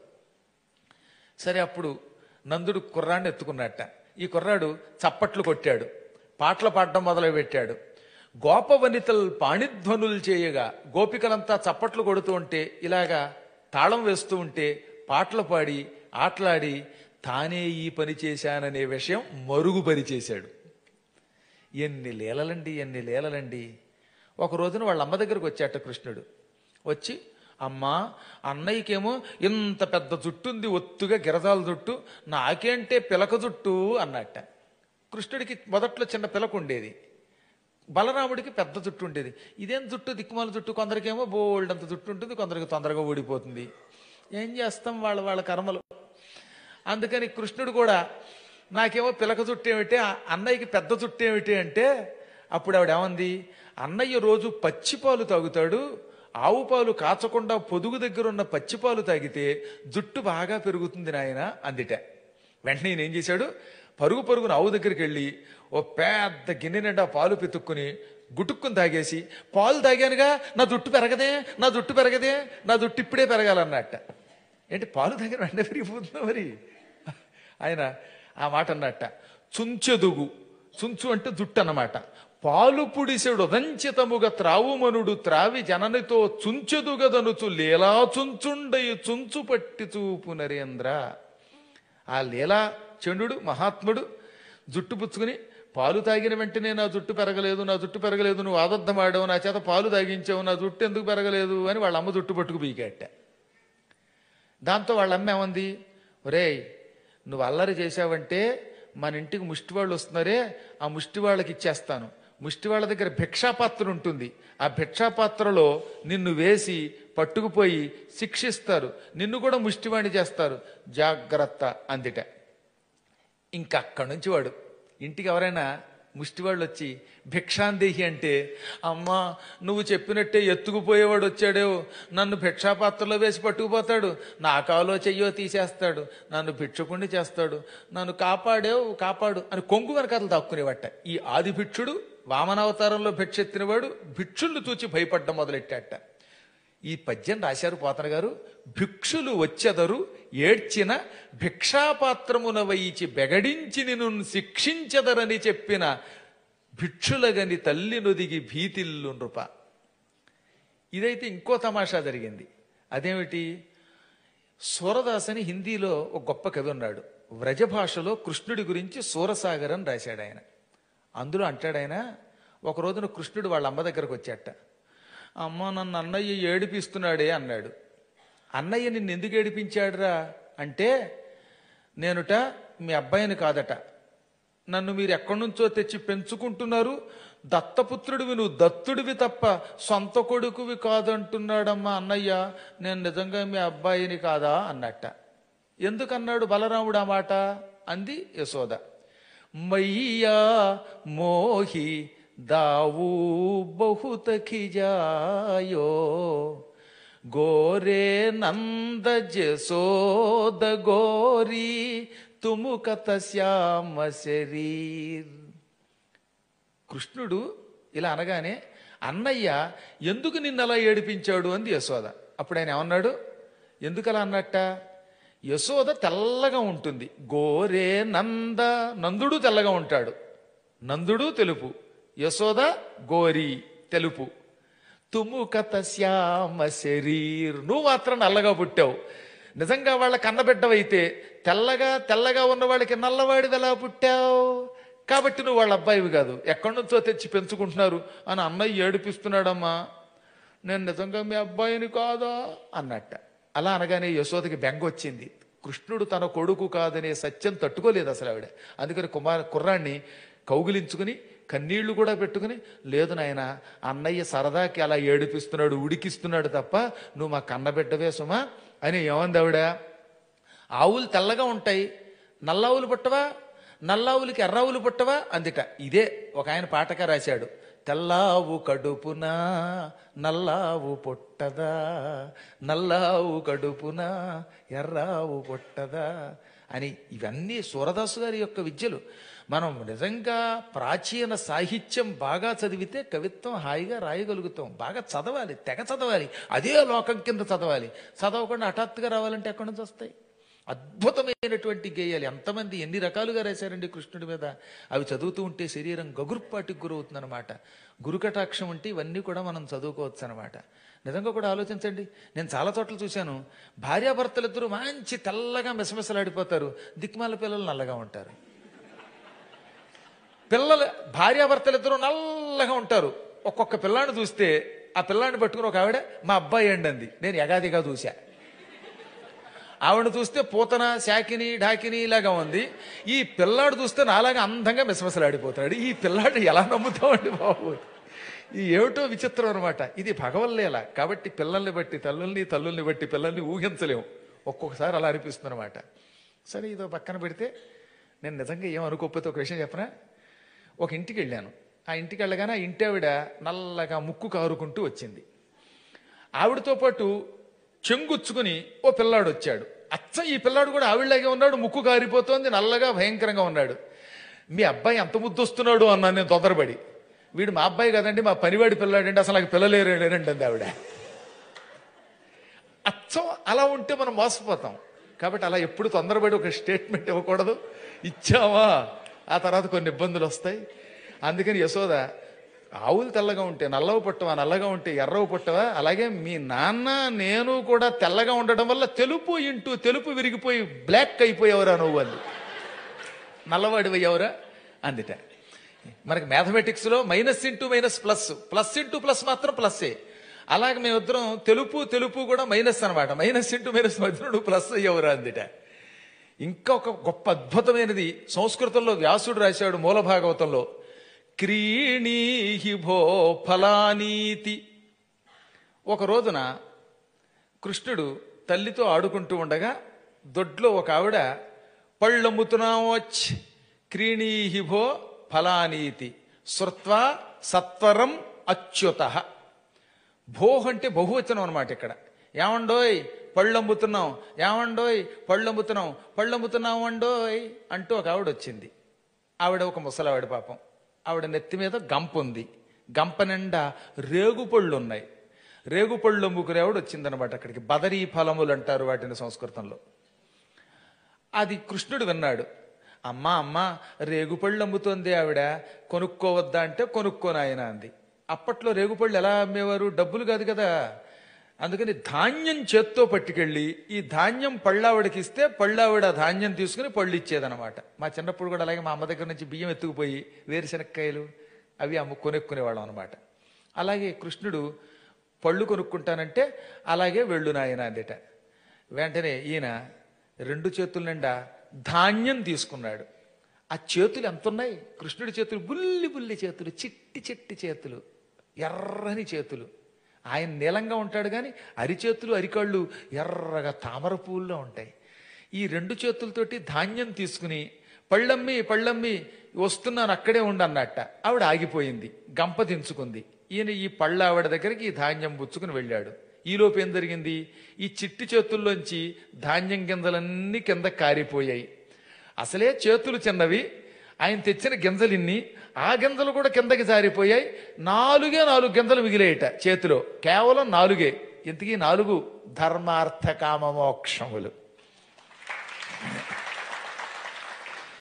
సరే అప్పుడు నందుడు కుర్రాన్ని ఎత్తుకున్నట్ట ఈ కుర్రాడు చప్పట్లు కొట్టాడు పాటలు పాడడం మొదలు పెట్టాడు గోపవనితల్ పాణిధ్వనులు చేయగా గోపికలంతా చప్పట్లు కొడుతూ ఉంటే ఇలాగా తాళం వేస్తూ ఉంటే పాటలు పాడి ఆటలాడి తానే ఈ పని చేశాననే విషయం మరుగుపరి చేశాడు ఎన్ని లీలలండి ఎన్ని లీలలండి ఒక రోజున వాళ్ళ అమ్మ దగ్గరకు వచ్చాట కృష్ణుడు వచ్చి అమ్మా అన్నయ్యకేమో ఇంత పెద్ద జుట్టు ఉంది ఒత్తుగా గిరదాల జుట్టు నాకేంటే పిలక జుట్టు అన్నట్ట కృష్ణుడికి మొదట్లో చిన్న పిలక ఉండేది బలరాముడికి పెద్ద జుట్టు ఉండేది ఇదేం జుట్టు దిక్కుమాల జుట్టు కొందరికేమో బోల్డ్ అంత జుట్టు ఉంటుంది కొందరికి తొందరగా ఊడిపోతుంది ఏం చేస్తాం వాళ్ళ వాళ్ళ కర్మలు అందుకని కృష్ణుడు కూడా నాకేమో పిలక జుట్టు ఏమిటి ఆ అన్నయ్యకి పెద్ద జుట్టు ఏమిటి అంటే అప్పుడు ఆవిడ ఏమంది అన్నయ్య రోజు పచ్చిపాలు తాగుతాడు ఆవు పాలు కాచకుండా పొదుగు దగ్గర ఉన్న పచ్చిపాలు తాగితే జుట్టు బాగా పెరుగుతుంది నాయన అందిట వెంటనే ఈయన ఏం చేశాడు పరుగు పరుగున ఆవు దగ్గరికి వెళ్ళి ఓ పెద్ద గిన్నె నిండా పాలు పితుక్కుని గుటుక్కుని తాగేసి పాలు తాగానుగా నా జుట్టు పెరగదే నా జుట్టు పెరగదే నా జుట్టు ఇప్పుడే పెరగాలన్నట్ట ఏంటి పాలు తాగిన వెంటనే పెరిగిపోతుందా మరి ఆయన ఆ మాట అన్నట్ట చుంచెదుగు చుంచు అంటే జుట్టు అన్నమాట పాలు పుడిసెడు దంచితముగా త్రావుమనుడు త్రావి జననితో చుంచెదుగదనుచు లీలా చుంచుండయి చుంచు పట్టి చూపు నరేంద్ర ఆ లీలా చండు మహాత్ముడు జుట్టు పుచ్చుకుని పాలు తాగిన వెంటనే నా జుట్టు పెరగలేదు నా జుట్టు పెరగలేదు నువ్వు ఆబద్ధం ఆడావు నా చేత పాలు తాగించావు నా జుట్టు ఎందుకు పెరగలేదు అని వాళ్ళ అమ్మ జుట్టు పట్టుకు పీకేట దాంతో వాళ్ళ అమ్మ ఏమంది ఒరేయ్ నువ్వు అల్లరి చేశావంటే మన ఇంటికి ముష్టి వాళ్ళు వస్తున్నారే ఆ ముష్టి వాళ్ళకి ఇచ్చేస్తాను ముష్టి వాళ్ళ దగ్గర భిక్షాపాత్ర ఉంటుంది ఆ భిక్షాపాత్రలో నిన్ను వేసి పట్టుకుపోయి శిక్షిస్తారు నిన్ను కూడా ముష్టివాణి చేస్తారు జాగ్రత్త అందిట ఇంకా అక్కడి నుంచి వాడు ఇంటికి ఎవరైనా ముష్టివాళ్ళు వచ్చి భిక్షాందేహి అంటే అమ్మా నువ్వు చెప్పినట్టే ఎత్తుకుపోయేవాడు వచ్చాడో నన్ను భిక్షాపాత్రలో వేసి పట్టుకుపోతాడు నా కాలో చెయ్యో తీసేస్తాడు నన్ను భిక్షుకుణ్ణి చేస్తాడు నన్ను కాపాడేవు కాపాడు అని కొంగు వెనకాతలు దాక్కునేవట ఈ ఆది భిక్షుడు వామనావతారంలో భిక్ష ఎత్తినవాడు భిక్షుల్ని చూచి భయపడ్డం మొదలెట్టాట ఈ పద్యం రాశారు పోతన గారు భిక్షులు వచ్చెదరు ఏడ్చిన భిక్షాపాత్రమున వైచి బెగడించి నిన్ను శిక్షించెదరని చెప్పిన భిక్షులగని తల్లి నొదిగి భీతిల్లు నృప ఇదైతే ఇంకో తమాషా జరిగింది అదేమిటి సూరదాస్ అని హిందీలో ఒక గొప్ప కవి ఉన్నాడు వ్రజ భాషలో కృష్ణుడి గురించి సూరసాగర్ అని రాశాడు ఆయన అందులో అంటాడు ఆయన ఒక రోజున కృష్ణుడు వాళ్ళ అమ్మ దగ్గరకు వచ్చాట అమ్మ నన్ను అన్నయ్య ఏడిపిస్తున్నాడే అన్నాడు అన్నయ్య నిన్ను ఎందుకు ఏడిపించాడురా అంటే నేనుట మీ అబ్బాయిని కాదట నన్ను మీరు ఎక్కడి నుంచో తెచ్చి పెంచుకుంటున్నారు దత్తపుత్రుడివి నువ్వు దత్తుడివి తప్ప సొంత కొడుకువి కాదంటున్నాడమ్మా అన్నయ్య నేను నిజంగా మీ అబ్బాయిని కాదా అన్నట్ట ఎందుకన్నాడు బలరాముడు ఆ మాట అంది యశోద మయ్యా మోహి దావు బహుత ఖిజాయో గోరే నంద జసోద గోరీ తుము కథ శ్యామ శరీర్ కృష్ణుడు ఇలా అనగానే అన్నయ్య ఎందుకు నిన్ను అలా ఏడిపించాడు అంది యశోద అప్పుడు ఆయన ఏమన్నాడు ఎందుకు అలా అన్నట్ట యశోద తెల్లగా ఉంటుంది గోరే నంద నందుడు తెల్లగా ఉంటాడు నందుడు తెలుపు యశోద గోరి తెలుపు తుముకత శ్యామ శరీర్ నువ్వు మాత్రం నల్లగా పుట్టావు నిజంగా వాళ్ళ కన్నబిడ్డవైతే తెల్లగా తెల్లగా ఉన్న వాళ్ళకి నల్లవాడివి ఎలా పుట్టావు కాబట్టి నువ్వు వాళ్ళ అబ్బాయివి కాదు ఎక్కడి నుంచో తెచ్చి పెంచుకుంటున్నారు అని అన్నయ్య ఏడిపిస్తున్నాడమ్మా నేను నిజంగా మీ అబ్బాయిని కాదా అన్నట్ట అలా అనగానే యశోదకి బెంగ వచ్చింది కృష్ణుడు తన కొడుకు కాదనే సత్యం తట్టుకోలేదు అసలు ఆవిడ అందుకని కుమార్ కుర్రాన్ని కౌగిలించుకుని కన్నీళ్లు కూడా పెట్టుకుని లేదు నాయన అన్నయ్య సరదాకి అలా ఏడిపిస్తున్నాడు ఉడికిస్తున్నాడు తప్ప నువ్వు మా కన్నబిడ్డవే సుమా అని ఏమంది ఆవిడ ఆవులు తెల్లగా ఉంటాయి నల్లావులు పుట్టవా నల్లావులకి ఎర్రావులు పుట్టవా అందిట ఇదే ఒక ఆయన పాటగా రాశాడు తెల్లావు కడుపున నల్లావు పుట్టదా నల్లావు కడుపున ఎర్రావు పుట్టదా అని ఇవన్నీ సూరదాసు గారి యొక్క విద్యలు మనం నిజంగా ప్రాచీన సాహిత్యం బాగా చదివితే కవిత్వం హాయిగా రాయగలుగుతాం బాగా చదవాలి తెగ చదవాలి అదే లోకం కింద చదవాలి చదవకుండా హఠాత్తుగా రావాలంటే ఎక్కడి నుంచి వస్తాయి అద్భుతమైనటువంటి గేయాలు ఎంతమంది ఎన్ని రకాలుగా రాశారండి కృష్ణుడి మీద అవి చదువుతూ ఉంటే శరీరం గగుర్పాటికి గురవుతుందన్నమాట గురుకటాక్షం అంటే ఇవన్నీ కూడా మనం చదువుకోవచ్చు అనమాట నిజంగా కూడా ఆలోచించండి నేను చాలా చోట్ల చూశాను భార్యాభర్తలిద్దరూ మంచి తెల్లగా మిసమిసలాడిపోతారు దిక్మాల పిల్లలు నల్లగా ఉంటారు పిల్లలు భార్యాభర్తలిద్దరూ నల్లగా ఉంటారు ఒక్కొక్క పిల్లాన్ని చూస్తే ఆ పిల్లాన్ని పట్టుకుని ఒక ఆవిడ మా అబ్బాయి అండి అంది నేను ఎగాదిగా చూశా ఆవిడ చూస్తే పూతన శాకిని ఢాకిని ఇలాగా ఉంది ఈ పిల్లాడు చూస్తే నాలాగా అందంగా మిసమిసలాడిపోతాడు ఈ పిల్లాడు ఎలా నమ్ముతామండి బాబు ఈ ఏమిటో విచిత్రం అనమాట ఇది భగవల్లేల కాబట్టి పిల్లల్ని బట్టి తల్లుల్ని తల్లుల్ని బట్టి పిల్లల్ని ఊహించలేము ఒక్కొక్కసారి అలా అనిపిస్తుంది అనమాట సరే ఇదో పక్కన పెడితే నేను నిజంగా ఏం అనుకోకపోతే ఒక విషయం చెప్పనా ఒక ఇంటికి వెళ్ళాను ఆ ఇంటికి వెళ్ళగానే ఆ ఇంటి ఆవిడ నల్లగా ముక్కు కారుకుంటూ వచ్చింది ఆవిడతో పాటు చెంగుచ్చుకుని ఓ పిల్లాడు వచ్చాడు అచ్చ ఈ పిల్లాడు కూడా ఆవిడలాగే ఉన్నాడు ముక్కు కారిపోతోంది నల్లగా భయంకరంగా ఉన్నాడు మీ అబ్బాయి ఎంత ముద్దొస్తున్నాడు అన్నాను నేను తొందరపడి వీడు మా అబ్బాయి కదండి మా పనివాడి పిల్లాడండి అసలు నాకు పిల్లలేరు లేరండి అంది ఆవిడ అచ్చం అలా ఉంటే మనం మోసపోతాం కాబట్టి అలా ఎప్పుడు తొందరపడి ఒక స్టేట్మెంట్ ఇవ్వకూడదు ఇచ్చావా ఆ తర్వాత కొన్ని ఇబ్బందులు వస్తాయి అందుకని యశోద ఆవులు తెల్లగా ఉంటే నల్లవు పుట్టవా నల్లగా ఉంటే ఎర్రవు పుట్టవా అలాగే మీ నాన్న నేను కూడా తెల్లగా ఉండడం వల్ల తెలుపు ఇంటూ తెలుపు విరిగిపోయి బ్లాక్ అయిపోయేవరా నువ్వు అంది నల్లవాడివి ఎవరా అందిట మనకి మ్యాథమెటిక్స్ లో minus into minus plus plus into plus మాత్రం ప్లస్సే అలాగే మేమిద్దరం తెలుపు తెలుపు కూడా మైనస్ అన్నమాట మైనస్ ఇంటూ మైనస్ మధ్యలో నువ్వు ప్లస్ అయ్యవరా అందిట ఇంకా ఒక గొప్ప అద్భుతమైనది సంస్కృతంలో వ్యాసుడు రాశాడు మూల భాగవతంలో క్రీణీహి భో ఫలానీతి ఒక రోజున కృష్ణుడు తల్లితో ఆడుకుంటూ ఉండగా దొడ్లో ఒక ఆవిడ పళ్ళమ్ముతున్నావచ్ క్రీణీహి భో ఫలానీతి శృత్వా సత్వరం అచ్యుత భోహ్ అంటే బహువచనం అనమాట ఇక్కడ ఏమండోయ్ పళ్ళు అమ్ముతున్నాం ఏమండోయ్ పళ్ళు అమ్ముతున్నాం పళ్ళు అమ్ముతున్నాం అండోయ్ అంటూ ఒక ఆవిడ వచ్చింది ఆవిడ ఒక ముసలావిడ పాపం ఆవిడ నెత్తి మీద గంప ఉంది గంప నిండా రేగుపళ్ళు ఉన్నాయి రేగుపళ్ళు అమ్ముకునే ఆవిడ వచ్చిందనమాట అక్కడికి బదరీ ఫలములు అంటారు వాటిని సంస్కృతంలో అది కృష్ణుడు విన్నాడు అమ్మా అమ్మా రేగుపళ్ళు అమ్ముతోంది ఆవిడ కొనుక్కోవద్దా అంటే కొనుక్కోనాయన అంది అప్పట్లో రేగుపళ్ళు ఎలా అమ్మేవారు డబ్బులు కాదు కదా అందుకని ధాన్యం చేత్తో పట్టుకెళ్ళి ఈ ధాన్యం పళ్ళావిడకి ఇస్తే పళ్ళావిడ ఆ ధాన్యం తీసుకుని పళ్ళు ఇచ్చేదనమాట మా చిన్నప్పుడు కూడా అలాగే మా అమ్మ దగ్గర నుంచి బియ్యం ఎత్తుకుపోయి వేరుశనక్కాయలు అవి అమ్ము కొనుక్కునేవాళ్ళం అనమాట అలాగే కృష్ణుడు పళ్ళు కొనుక్కుంటానంటే అలాగే వెళ్ళు నాయన అందిట వెంటనే ఈయన రెండు చేతుల నిండా ధాన్యం తీసుకున్నాడు ఆ చేతులు ఎంతున్నాయి కృష్ణుడి చేతులు బుల్లి బుల్లి చేతులు చిట్టి చిట్టి చేతులు ఎర్రని చేతులు ఆయన నీలంగా ఉంటాడు కానీ అరిచేతులు అరికాళ్ళు ఎర్రగా తామర పువ్వుల్లో ఉంటాయి ఈ రెండు చేతులతోటి ధాన్యం తీసుకుని పళ్ళమ్మి పళ్ళమ్మి వస్తున్నాను అక్కడే ఉండన్నట్ట ఆవిడ ఆగిపోయింది గంప దించుకుంది ఈయన ఈ పళ్ళ ఆవిడ దగ్గరికి ఈ ధాన్యం పుచ్చుకుని వెళ్ళాడు ఈలోపు ఏం జరిగింది ఈ చిట్టి చేతుల్లోంచి ధాన్యం గింజలన్నీ కింద కారిపోయాయి అసలే చేతులు చిన్నవి ఆయన తెచ్చిన గింజలు ఇన్ని ఆ గింజలు కూడా కిందకి జారిపోయాయి నాలుగే నాలుగు గింజలు మిగిలేయట చేతిలో కేవలం నాలుగే ఇంతకీ నాలుగు ధర్మార్థ కామ మోక్షములు